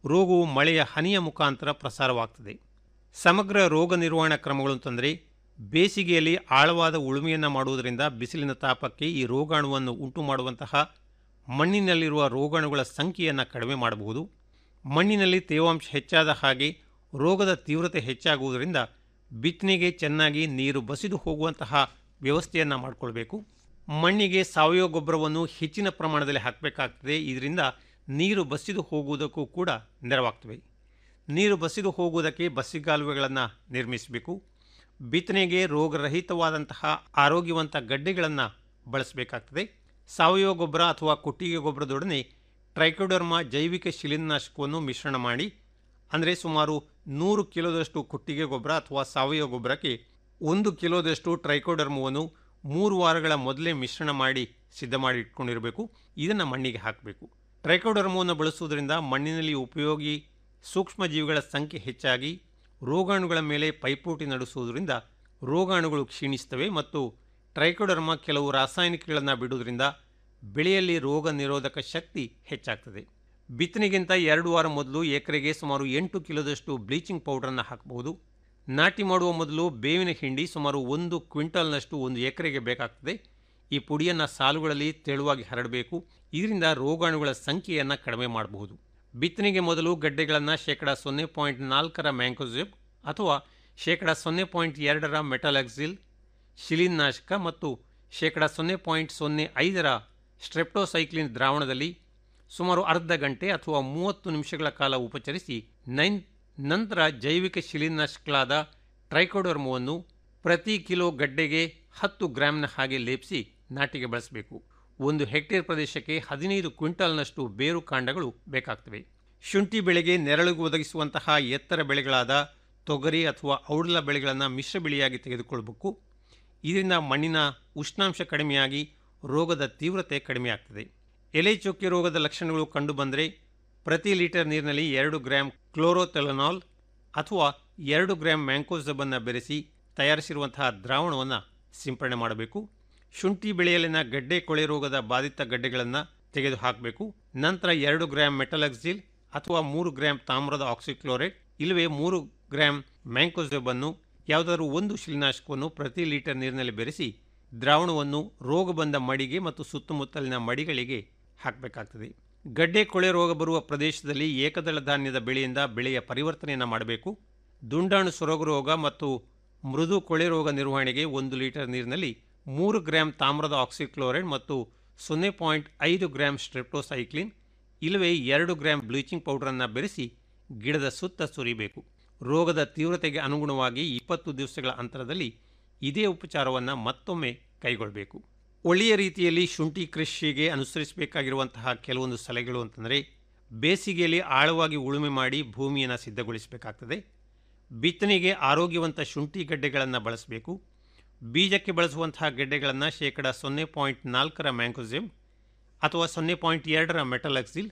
Speaker 19: ರೋಗವು ಮಳೆಯ ಹನಿಯ ಮುಖಾಂತರ ಪ್ರಸಾರವಾಗ್ತದೆ ಸಮಗ್ರ ರೋಗ ನಿರ್ವಹಣಾ ಕ್ರಮಗಳು ಅಂತಂದರೆ ಬೇಸಿಗೆಯಲ್ಲಿ ಆಳವಾದ ಉಳುಮೆಯನ್ನು ಮಾಡುವುದರಿಂದ ಬಿಸಿಲಿನ ತಾಪಕ್ಕೆ ಈ ರೋಗಾಣುವನ್ನು ಉಂಟು ಮಾಡುವಂತಹ ಮಣ್ಣಿನಲ್ಲಿರುವ ರೋಗಾಣುಗಳ ಸಂಖ್ಯೆಯನ್ನು ಕಡಿಮೆ ಮಾಡಬಹುದು ಮಣ್ಣಿನಲ್ಲಿ ತೇವಾಂಶ ಹೆಚ್ಚಾದ ಹಾಗೆ ರೋಗದ ತೀವ್ರತೆ ಹೆಚ್ಚಾಗುವುದರಿಂದ ಬಿತ್ತನೆಗೆ ಚೆನ್ನಾಗಿ ನೀರು ಬಸಿದು ಹೋಗುವಂತಹ ವ್ಯವಸ್ಥೆಯನ್ನು ಮಾಡಿಕೊಳ್ಬೇಕು ಮಣ್ಣಿಗೆ ಸಾವಯವ ಗೊಬ್ಬರವನ್ನು ಹೆಚ್ಚಿನ ಪ್ರಮಾಣದಲ್ಲಿ ಹಾಕಬೇಕಾಗ್ತದೆ ಇದರಿಂದ ನೀರು ಬಸಿದು ಹೋಗುವುದಕ್ಕೂ ಕೂಡ ನೆರವಾಗ್ತವೆ ನೀರು ಬಸಿದು ಹೋಗುವುದಕ್ಕೆ ಬಸಿಗಾಲುವೆಗಳನ್ನು ನಿರ್ಮಿಸಬೇಕು ಬಿತ್ತನೆಗೆ ರೋಗರಹಿತವಾದಂತಹ ಆರೋಗ್ಯವಂತ ಗಡ್ಡೆಗಳನ್ನು ಬಳಸಬೇಕಾಗ್ತದೆ ಸಾವಯವ ಗೊಬ್ಬರ ಅಥವಾ ಕೊಟ್ಟಿಗೆ ಗೊಬ್ಬರದೊಡನೆ ಟ್ರೈಕೋಡರ್ಮಾ ಜೈವಿಕ ಶಿಲೀನಾಶಕವನ್ನು ಮಿಶ್ರಣ ಮಾಡಿ ಅಂದರೆ ಸುಮಾರು ನೂರು ಕಿಲೋದಷ್ಟು ಕೊಟ್ಟಿಗೆ ಗೊಬ್ಬರ ಅಥವಾ ಸಾವಯವ ಗೊಬ್ಬರಕ್ಕೆ ಒಂದು ಕಿಲೋದಷ್ಟು ಟ್ರೈಕೋಡರ್ಮವನ್ನು ಮೂರು ವಾರಗಳ ಮೊದಲೇ ಮಿಶ್ರಣ ಮಾಡಿ ಸಿದ್ಧ ಮಾಡಿ ಇಟ್ಕೊಂಡಿರಬೇಕು ಇದನ್ನು ಮಣ್ಣಿಗೆ ಹಾಕಬೇಕು ಟ್ರೈಕೋಡರ್ಮವನ್ನು ಬಳಸುವುದರಿಂದ ಮಣ್ಣಿನಲ್ಲಿ ಉಪಯೋಗಿ ಸೂಕ್ಷ್ಮ ಜೀವಿಗಳ ಸಂಖ್ಯೆ ಹೆಚ್ಚಾಗಿ ರೋಗಾಣುಗಳ ಮೇಲೆ ಪೈಪೋಟಿ ನಡೆಸುವುದರಿಂದ ರೋಗಾಣುಗಳು ಕ್ಷೀಣಿಸ್ತವೆ ಮತ್ತು ಟ್ರೈಕೋಡರ್ಮ ಕೆಲವು ರಾಸಾಯನಿಕಗಳನ್ನು ಬಿಡುವುದರಿಂದ ಬೆಳೆಯಲ್ಲಿ ರೋಗ ನಿರೋಧಕ ಶಕ್ತಿ ಹೆಚ್ಚಾಗ್ತದೆ ಬಿತ್ತನೆಗಿಂತ ಎರಡು ವಾರ ಮೊದಲು ಎಕರೆಗೆ ಸುಮಾರು ಎಂಟು ಕಿಲೋದಷ್ಟು ಬ್ಲೀಚಿಂಗ್ ಪೌಡರನ್ನು ಹಾಕಬಹುದು ನಾಟಿ ಮಾಡುವ ಮೊದಲು ಬೇವಿನ ಹಿಂಡಿ ಸುಮಾರು ಒಂದು ಕ್ವಿಂಟಲ್ನಷ್ಟು ಒಂದು ಎಕರೆಗೆ ಬೇಕಾಗ್ತದೆ ಈ ಪುಡಿಯನ್ನು ಸಾಲುಗಳಲ್ಲಿ ತೆಳುವಾಗಿ ಹರಡಬೇಕು ಇದರಿಂದ ರೋಗಾಣುಗಳ ಸಂಖ್ಯೆಯನ್ನು ಕಡಿಮೆ ಮಾಡಬಹುದು ಬಿತ್ತನೆಗೆ ಮೊದಲು ಗಡ್ಡೆಗಳನ್ನು ಶೇಕಡ ಸೊನ್ನೆ ಪಾಯಿಂಟ್ ನಾಲ್ಕರ ಮ್ಯಾಂಕೋಸಿಬ್ ಅಥವಾ ಶೇಕಡ ಸೊನ್ನೆ ಪಾಯಿಂಟ್ ಎರಡರ ಮೆಟಲಾಕ್ಸಿಲ್ ಶಿಲೀನಾಶಕ ಮತ್ತು ಶೇಕಡ ಸೊನ್ನೆ ಪಾಯಿಂಟ್ ಸೊನ್ನೆ ಐದರ ಸ್ಟ್ರೆಪ್ಟೋಸೈಕ್ಲಿನ್ ದ್ರಾವಣದಲ್ಲಿ ಸುಮಾರು ಅರ್ಧ ಗಂಟೆ ಅಥವಾ ಮೂವತ್ತು ನಿಮಿಷಗಳ ಕಾಲ ಉಪಚರಿಸಿ ನೈನ್ ನಂತರ ಜೈವಿಕ ಶಿಲೀನಾಶಕಗಳಾದ ಟ್ರೈಕೋಡರ್ಮವನ್ನು ಪ್ರತಿ ಕಿಲೋ ಗಡ್ಡೆಗೆ ಹತ್ತು ಗ್ರಾಮ್ನ ಹಾಗೆ ಲೇಪಿಸಿ ನಾಟಿಗೆ ಬಳಸಬೇಕು ಒಂದು ಹೆಕ್ಟೇರ್ ಪ್ರದೇಶಕ್ಕೆ ಹದಿನೈದು ಕ್ವಿಂಟಾಲ್ನಷ್ಟು ಬೇರು ಕಾಂಡಗಳು ಬೇಕಾಗ್ತವೆ ಶುಂಠಿ ಬೆಳೆಗೆ ನೆರಳಿಗೆ ಒದಗಿಸುವಂತಹ ಎತ್ತರ ಬೆಳೆಗಳಾದ ತೊಗರಿ ಅಥವಾ ಔಡಲ ಬೆಳೆಗಳನ್ನು ಮಿಶ್ರ ಬೆಳೆಯಾಗಿ ತೆಗೆದುಕೊಳ್ಳಬೇಕು ಇದರಿಂದ ಮಣ್ಣಿನ ಉಷ್ಣಾಂಶ ಕಡಿಮೆಯಾಗಿ ರೋಗದ ತೀವ್ರತೆ ಕಡಿಮೆಯಾಗ್ತದೆ ಎಲೆ ಚೊಕ್ಕೆ ರೋಗದ ಲಕ್ಷಣಗಳು ಕಂಡುಬಂದರೆ ಪ್ರತಿ ಲೀಟರ್ ನೀರಿನಲ್ಲಿ ಎರಡು ಗ್ರಾಂ ಕ್ಲೋರೋಥೆಲನಾಲ್ ಅಥವಾ ಎರಡು ಗ್ರಾಂ ಮ್ಯಾಂಕೋಸಬನ್ನು ಬೆರೆಸಿ ತಯಾರಿಸಿರುವಂತಹ ದ್ರಾವಣವನ್ನು ಸಿಂಪಡಣೆ ಮಾಡಬೇಕು ಶುಂಠಿ ಬೆಳೆಯಲ್ಲಿನ ಗಡ್ಡೆ ಕೊಳೆ ರೋಗದ ಬಾಧಿತ ಗಡ್ಡೆಗಳನ್ನು ತೆಗೆದು ಹಾಕಬೇಕು ನಂತರ ಎರಡು ಗ್ರಾಂ ಮೆಟಲಕ್ಸಿಲ್ ಅಥವಾ ಮೂರು ಗ್ರಾಂ ತಾಮ್ರದ ಆಕ್ಸಿಕ್ಲೋರೇಟ್ ಇಲ್ಲವೇ ಮೂರು ಗ್ರಾಂ ಮ್ಯಾಂಕೋಸಬನ್ನು ಯಾವುದಾದ್ರೂ ಒಂದು ಶಿಲೀನಾಶಕವನ್ನು ಪ್ರತಿ ಲೀಟರ್ ನೀರಿನಲ್ಲಿ ಬೆರೆಸಿ ದ್ರಾವಣವನ್ನು ರೋಗ ಬಂದ ಮಡಿಗೆ ಮತ್ತು ಸುತ್ತಮುತ್ತಲಿನ ಮಡಿಗಳಿಗೆ ಹಾಕಬೇಕಾಗ್ತದೆ ಗಡ್ಡೆ ಕೊಳೆ ರೋಗ ಬರುವ ಪ್ರದೇಶದಲ್ಲಿ ಏಕದಳ ಧಾನ್ಯದ ಬೆಳೆಯಿಂದ ಬೆಳೆಯ ಪರಿವರ್ತನೆಯನ್ನು ಮಾಡಬೇಕು ದುಂಡಾಣು ಸೊರಗು ರೋಗ ಮತ್ತು ಮೃದು ಕೊಳೆ ರೋಗ ನಿರ್ವಹಣೆಗೆ ಒಂದು ಲೀಟರ್ ನೀರಿನಲ್ಲಿ ಮೂರು ಗ್ರಾಂ ತಾಮ್ರದ ಆಕ್ಸಿಕ್ಲೋರೈಡ್ ಮತ್ತು ಸೊನ್ನೆ ಪಾಯಿಂಟ್ ಐದು ಗ್ರಾಂ ಸ್ಟ್ರೆಪ್ಟೋಸೈಕ್ಲಿನ್ ಇಲ್ಲವೇ ಎರಡು ಗ್ರಾಂ ಬ್ಲೀಚಿಂಗ್ ಪೌಡರನ್ನು ಬೆರೆಸಿ ಗಿಡದ ಸುತ್ತ ಸುರಿಬೇಕು ರೋಗದ ತೀವ್ರತೆಗೆ ಅನುಗುಣವಾಗಿ ಇಪ್ಪತ್ತು ದಿವಸಗಳ ಅಂತರದಲ್ಲಿ ಇದೇ ಉಪಚಾರವನ್ನು ಮತ್ತೊಮ್ಮೆ ಕೈಗೊಳ್ಳಬೇಕು ಒಳ್ಳೆಯ ರೀತಿಯಲ್ಲಿ ಶುಂಠಿ ಕೃಷಿಗೆ ಅನುಸರಿಸಬೇಕಾಗಿರುವಂತಹ ಕೆಲವೊಂದು ಸಲಹೆಗಳು ಅಂತಂದರೆ ಬೇಸಿಗೆಯಲ್ಲಿ ಆಳವಾಗಿ ಉಳುಮೆ ಮಾಡಿ ಭೂಮಿಯನ್ನು ಸಿದ್ಧಗೊಳಿಸಬೇಕಾಗ್ತದೆ ಬಿತ್ತನೆಗೆ ಆರೋಗ್ಯವಂತ ಶುಂಠಿ ಗಡ್ಡೆಗಳನ್ನು ಬಳಸಬೇಕು ಬೀಜಕ್ಕೆ ಬಳಸುವಂತಹ ಗೆಡ್ಡೆಗಳನ್ನು ಶೇಕಡ ಸೊನ್ನೆ ಪಾಯಿಂಟ್ ನಾಲ್ಕರ ಮ್ಯಾಂಕೋಸಿಮ್ ಅಥವಾ ಸೊನ್ನೆ ಪಾಯಿಂಟ್ ಎರಡರ ಮೆಟಲಕ್ಸಿಲ್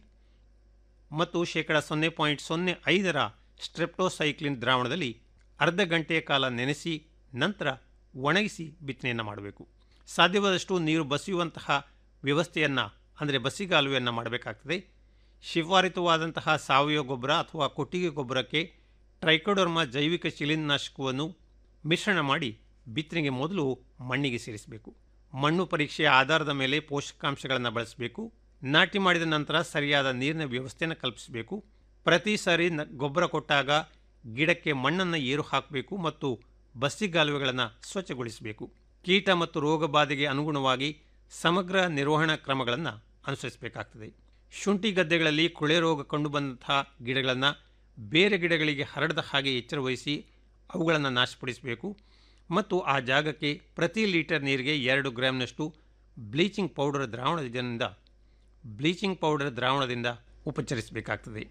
Speaker 19: ಮತ್ತು ಶೇಕಡ ಸೊನ್ನೆ ಪಾಯಿಂಟ್ ಸೊನ್ನೆ ಐದರ ಸ್ಟ್ರೆಪ್ಟೋಸೈಕ್ಲಿನ್ ದ್ರಾವಣದಲ್ಲಿ ಅರ್ಧ ಗಂಟೆಯ ಕಾಲ ನೆನೆಸಿ ನಂತರ ಒಣಗಿಸಿ ಬಿತ್ತನೆಯನ್ನು ಮಾಡಬೇಕು ಸಾಧ್ಯವಾದಷ್ಟು ನೀರು ಬಸಿಯುವಂತಹ ವ್ಯವಸ್ಥೆಯನ್ನು ಅಂದರೆ ಬಸಿಗಾಲುವೆಯನ್ನು ಮಾಡಬೇಕಾಗ್ತದೆ ಶಿಫಾರಿತವಾದಂತಹ ಸಾವಯವ ಗೊಬ್ಬರ ಅಥವಾ ಕೊಟ್ಟಿಗೆ ಗೊಬ್ಬರಕ್ಕೆ ಟ್ರೈಕೋಡರ್ಮಾ ಜೈವಿಕ ಶಿಲೀನಾಶಕವನ್ನು ಮಿಶ್ರಣ ಮಾಡಿ ಬಿತ್ತನೆಗೆ ಮೊದಲು ಮಣ್ಣಿಗೆ ಸೇರಿಸಬೇಕು ಮಣ್ಣು ಪರೀಕ್ಷೆಯ ಆಧಾರದ ಮೇಲೆ ಪೋಷಕಾಂಶಗಳನ್ನು ಬಳಸಬೇಕು ನಾಟಿ ಮಾಡಿದ ನಂತರ ಸರಿಯಾದ ನೀರಿನ ವ್ಯವಸ್ಥೆಯನ್ನು ಕಲ್ಪಿಸಬೇಕು ಪ್ರತಿ ಸಾರಿ ನ ಗೊಬ್ಬರ ಕೊಟ್ಟಾಗ ಗಿಡಕ್ಕೆ ಮಣ್ಣನ್ನು ಏರು ಹಾಕಬೇಕು ಮತ್ತು ಬಸ್ಸಿಗಾಲುವೆಗಳನ್ನು ಸ್ವಚ್ಛಗೊಳಿಸಬೇಕು ಕೀಟ ಮತ್ತು ರೋಗ ಬಾಧೆಗೆ ಅನುಗುಣವಾಗಿ ಸಮಗ್ರ ನಿರ್ವಹಣಾ ಕ್ರಮಗಳನ್ನು ಅನುಸರಿಸಬೇಕಾಗ್ತದೆ ಶುಂಠಿ ಗದ್ದೆಗಳಲ್ಲಿ ಕೊಳೆ ರೋಗ ಕಂಡುಬಂದಂತಹ ಗಿಡಗಳನ್ನು ಬೇರೆ ಗಿಡಗಳಿಗೆ ಹರಡದ ಹಾಗೆ ಎಚ್ಚರ ವಹಿಸಿ ಅವುಗಳನ್ನು ನಾಶಪಡಿಸಬೇಕು ಮತ್ತು ಆ ಜಾಗಕ್ಕೆ ಪ್ರತಿ ಲೀಟರ್ ನೀರಿಗೆ ಎರಡು ಗ್ರಾಮ್ನಷ್ಟು ಬ್ಲೀಚಿಂಗ್ ಪೌಡರ್ ದ್ರಾವಣದಿಂದ ಬ್ಲೀಚಿಂಗ್ ಪೌಡರ್ ದ್ರಾವಣದಿಂದ ಉಪಚರಿಸಬೇಕಾಗ್ತದೆ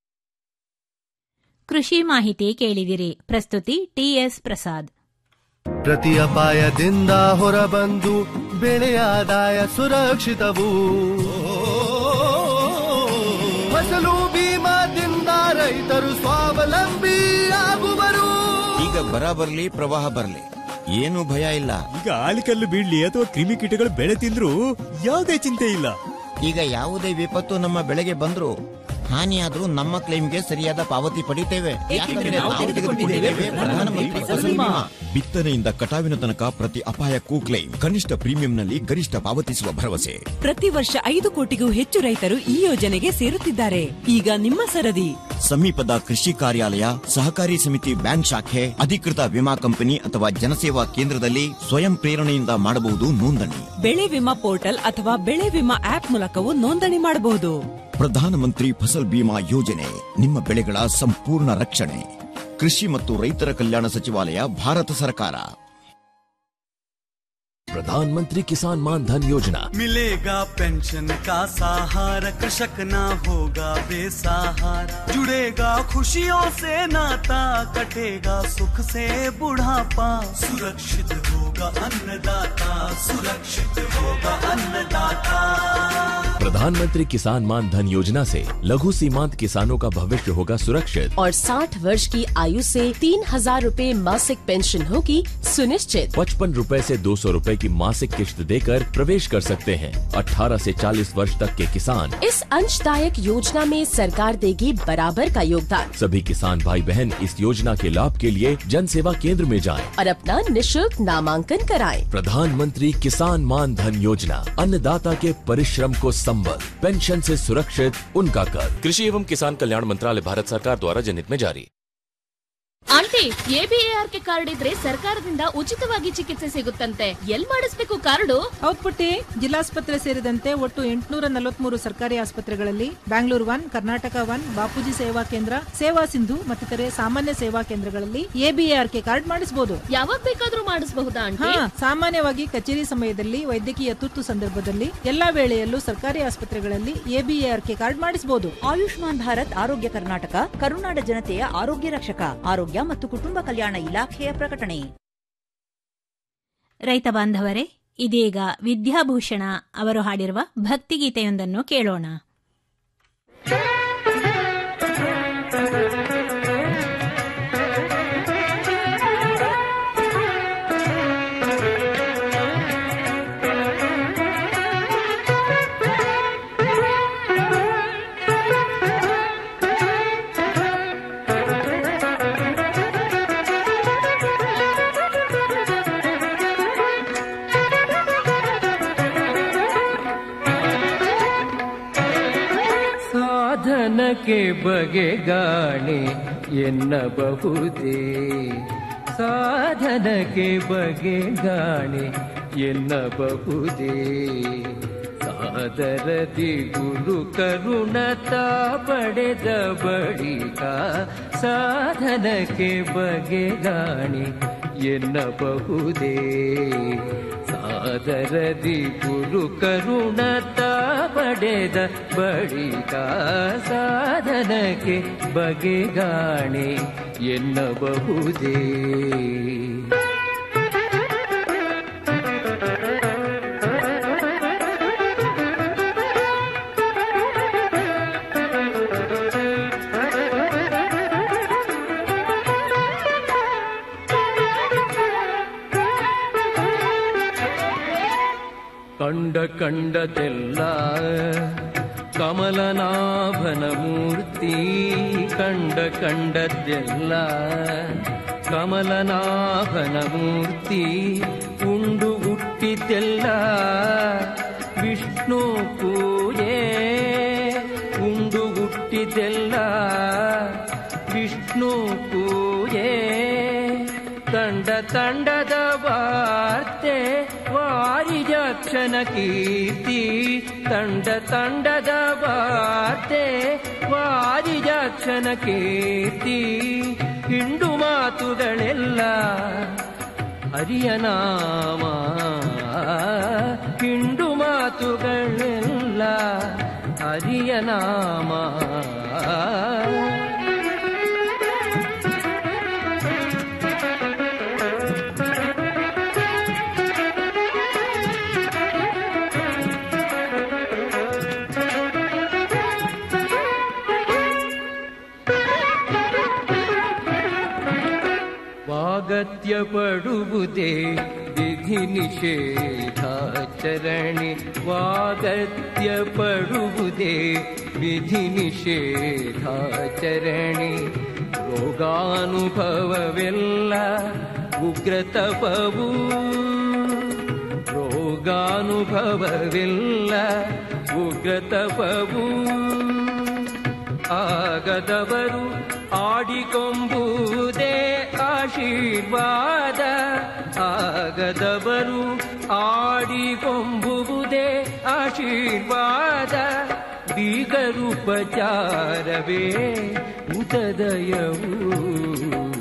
Speaker 1: ಕೃಷಿ ಮಾಹಿತಿ ಕೇಳಿದಿರಿ ಪ್ರಸ್ತುತಿ ಟಿಎಸ್ ಪ್ರಸಾದ್
Speaker 20: ಪ್ರತಿ ಅಪಾಯದಿಂದ ಹೊರಬಂದು ಬೆಳೆಯ ಆದಾಯ ಸುರಕ್ಷಿತವು ಫಸಲು ಬೀಮಾದಿಂದ ರೈತರು ಸ್ವಾವಲಂಬಿ ಆಗುವರು
Speaker 21: ಈಗ ಬರ ಬರ್ಲಿ ಪ್ರವಾಹ ಬರ್ಲಿ ಏನು ಭಯ ಇಲ್ಲ
Speaker 22: ಈಗ ಆಲಿಕಲ್ಲು ಬೀಳ್ಲಿ ಅಥವಾ ಕ್ರಿಮಿಕೀಟಗಳು ಬೆಳೆ ತಿಂದ್ರು ಯಾವುದೇ ಚಿಂತೆ ಇಲ್ಲ
Speaker 21: ಈಗ ಯಾವುದೇ ವಿಪತ್ತು ನಮ್ಮ ಬೆಳೆಗೆ ಬಂದ್ರು ಹಾನಿಯಾದ್ರೂ ನಮ್ಮ ಕ್ಲೈಮ್ಗೆ ಸರಿಯಾದ ಪಾವತಿ ಪಡಿತೇವೆ ಯಾಕಂದ್ರೆ
Speaker 2: ನಾವು
Speaker 21: ನಾವು
Speaker 2: ತೆಗೆದುಕೊಂಡಿದ್ದೇವೆ
Speaker 21: ತೆಗೆದುಕೊಂಡಿದ್ದೇವೆ ಪ್ರಧಾನಮಂತ್ರಿ ಫಸಲ್ ಬಿಮಾ ಬಿತ್ತನೆಯಿಂದ ಕಟಾವಿನ ತನಕ ಪ್ರತಿ ಅಪಾಯಕ್ಕೂ ಕ್ಲೈಮ್ ಕನಿಷ್ಠ ಪ್ರೀಮಿಯಂನಲ್ಲಿ ಗರಿಷ್ಠ ಪಾವತಿಸುವ ಭರವಸೆ
Speaker 2: ಪ್ರತಿ ವರ್ಷ ಐದು ಕೋಟಿಗೂ ಹೆಚ್ಚು ರೈತರು ಈ ಯೋಜನೆಗೆ ಸೇರುತ್ತಿದ್ದಾರೆ ಈಗ ನಿಮ್ಮ ಸರದಿ
Speaker 21: ಸಮೀಪದ ಕೃಷಿ ಕಾರ್ಯಾಲಯ ಸಹಕಾರಿ ಸಮಿತಿ ಬ್ಯಾಂಕ್ ಶಾಖೆ ಅಧಿಕೃತ ವಿಮಾ ಕಂಪನಿ ಅಥವಾ ಜನಸೇವಾ ಕೇಂದ್ರದಲ್ಲಿ ಸ್ವಯಂ ಪ್ರೇರಣೆಯಿಂದ ಮಾಡಬಹುದು ನೋಂದಣಿ
Speaker 2: ಬೆಳೆ ವಿಮಾ ಪೋರ್ಟಲ್ ಅಥವಾ ಬೆಳೆ ವಿಮಾ ಆಪ್ ಮೂಲಕವೂ ನೋಂದಣಿ ಮಾಡಬಹುದು
Speaker 21: ಪ್ರಧಾನಮಂತ್ರಿ ಫಸಲ್ ಬಿಮಾ ಯೋಜನೆ ನಿಮ್ಮ ಬೆಳೆಗಳ ಸಂಪೂರ್ಣ ರಕ್ಷಣೆ ಕೃಷಿ ಮತ್ತು ರೈತರ ಕಲ್ಯಾಣ ಸಚಿವಾಲಯ ಭಾರತ ಸರ್ಕಾರ
Speaker 7: प्रधानमंत्री किसान मान धन योजना
Speaker 23: मिलेगा पेंशन का सहारा कृषक ना होगा बेसहारा जुड़ेगा खुशियों से नाता कटेगा सुख से बुढ़ापा सुरक्षित होगा अन्नदाता सुरक्षित होगा अन्नदाता
Speaker 7: प्रधानमंत्री किसान मान धन योजना से लघु सीमांत किसानों का भविष्य होगा सुरक्षित
Speaker 24: और 60 वर्ष की आयु से तीन हजार रूपए मासिक पेंशन होगी सुनिश्चित
Speaker 7: पचपन रूपए से दो सौ रूपए की मासिक किश्त देकर प्रवेश कर सकते हैं 18 से 40 वर्ष तक के किसान
Speaker 24: इस अंशदायक योजना में सरकार देगी बराबर का योगदान
Speaker 7: सभी किसान भाई बहन इस योजना के लाभ के लिए जन सेवा केंद्र में जाएं।
Speaker 24: और अपना निशुल्क नामांकन कराएं।
Speaker 7: प्रधानमंत्री किसान मान धन योजना अन्नदाता के परिश्रम को संबल पेंशन से सुरक्षित उनका कर कृषि एवं किसान कल्याण मंत्रालय भारत सरकार द्वारा जनहित में जारी
Speaker 8: ಆಂಟಿ ಎಬಿಎಆರ್ಕೆ ಕಾರ್ಡ್ ಇದ್ರೆ ಸರ್ಕಾರದಿಂದ ಉಚಿತವಾಗಿ ಚಿಕಿತ್ಸೆ ಸಿಗುತ್ತಂತೆ ಎಲ್ ಮಾಡಿಸ್ಬೇಕು ಕಾರ್ಡು
Speaker 6: ಹೌದ್ ಪುಟ್ಟಿ ಜಿಲ್ಲಾಸ್ಪತ್ರೆ ಸೇರಿದಂತೆ ಒಟ್ಟು ಎಂಟುನೂರ ನಲವತ್ಮೂರು ಸರ್ಕಾರಿ ಆಸ್ಪತ್ರೆಗಳಲ್ಲಿ ಬ್ಯಾಂಗ್ಳೂರ್ ಒನ್ ಕರ್ನಾಟಕ ಒನ್ ಬಾಪೂಜಿ ಸೇವಾ ಕೇಂದ್ರ ಸೇವಾ ಸಿಂಧು ಮತ್ತಿತರೆ ಸಾಮಾನ್ಯ ಸೇವಾ ಕೇಂದ್ರಗಳಲ್ಲಿ ಎಬಿಎಆರ್ಕೆ ಕಾರ್ಡ್ ಮಾಡಿಸಬಹುದು
Speaker 8: ಯಾವಾಗ ಬೇಕಾದ್ರೂ ಮಾಡಿಸಬಹುದಾ
Speaker 6: ಹಾ
Speaker 8: ಆಂಟಿ
Speaker 6: ಸಾಮಾನ್ಯವಾಗಿ ಕಚೇರಿ ಸಮಯದಲ್ಲಿ ವೈದ್ಯಕೀಯ ತುರ್ತು ಸಂದರ್ಭದಲ್ಲಿ ಎಲ್ಲಾ ವೇಳೆಯಲ್ಲೂ ಸರ್ಕಾರಿ ಆಸ್ಪತ್ರೆಗಳಲ್ಲಿ ಎಬಿಎಆರ್ಕೆ ಕಾರ್ಡ್ ಮಾಡಿಸಬಹುದು
Speaker 4: ಆಯುಷ್ಮಾನ್ ಭಾರತ್ ಆರೋಗ್ಯ ಕರ್ನಾಟಕ ಕರುನಾಡ ಜನತೆಯ ಆರೋಗ್ಯ ರಕ್ಷಕ ಆರೋಗ್ಯ ಮತ್ತು ಕುಟುಂಬ ಕಲ್ಯಾಣ ಇಲಾಖೆಯ ಪ್ರಕಟಣೆ
Speaker 1: ರೈತ ಬಾಂಧವರೇ ಇದೀಗ ವಿದ್ಯಾಭೂಷಣ ಅವರು ಹಾಡಿರುವ ಭಕ್ತಿಗೀತೆಯೊಂದನ್ನು ಕೇಳೋಣ
Speaker 25: ಸಾಧನಕ್ಕೆ ಬಗೆಗಾಣೆ ಎನ್ನಬಹುದೇ ಸಾಧನಕ್ಕೆ ಬಗೆಗಾಣೆ ಎನ್ನಬಹುದೇ ಸಾದರದಿ ಗುರು ಕರುಣತ ಪಡೆದ ಬಳಿಕ ಸಾಧನಕ್ಕೆ ಬಗೆಗಾಣೆ ಎನ್ನಬಹುದೇ ಸಾದರದಿ ಗುರು ಕರುಣತ ಪಡೆದ ಬಳಿಕ ಸಾಧನಕ್ಕೆ ಬಗೆಗಾಣೆ ಎನ್ನಬಹುದೇ ಕಂಡ ಕಂಡದೆಲ್ಲ ಕಮಲನಾಭನ ಮೂರ್ತಿ ಕಂಡ ಕಂಡದ್ದೆಲ್ಲ ಕಮಲನಾಭನ ಮೂರ್ತಿ ಉಂಡು ಹುಟ್ಟಿದ್ದೆಲ್ಲ ವಿಷ್ಣು ಪೂಜೆ ಉಂಡು ಹುಟ್ಟಿದ್ದೆಲ್ಲ ವಿಷ್ಣು ಪೂಜೆ ತಂಡ ತಂಡದ ವಾರ್ತೆ ವಾರಿಜಕ್ಷಣ ಕೀರ್ತಿ ತಂಡ ತಂಡದ ವಾರ್ತೆ ವಾರಿಜಕ್ಷಣ ಕೀರ್ತಿ ಹಿಂಡು ಮಾತುಗಳೆಲ್ಲ ಹರಿಯ ನಾಮ ಹಿಂಡು ಮಾತುಗಳೆಲ್ಲ ಹರಿಯ ನಾಮ ವಾಗತ್ಯ ಪಡುವುದೇ ವಿಧಿ ನಿಷೇಧಾಚರಣೆ ವಾಗತ್ಯ ಪಡುವುದೇ ವಿಧಿ ನಿಷೇಧಾಚರಣೆ ರೋಗಾನುಭವವೆಲ್ಲ ಉಗ್ರತಪವು ರೋಗಾನುಭವವಿಲ್ಲ ಉಗ್ರತಪವು ಆಗದವರು ಆಡಿಕೊಂಬುದೇ ಆಶೀರ್ವಾದ ಆಗದವರು ಆಡಿಕೊಂಬುವುದೇ ಆಶೀರ್ವಾದ ಬೀಗರುಪಚಾರವೇ ಉದದಯವು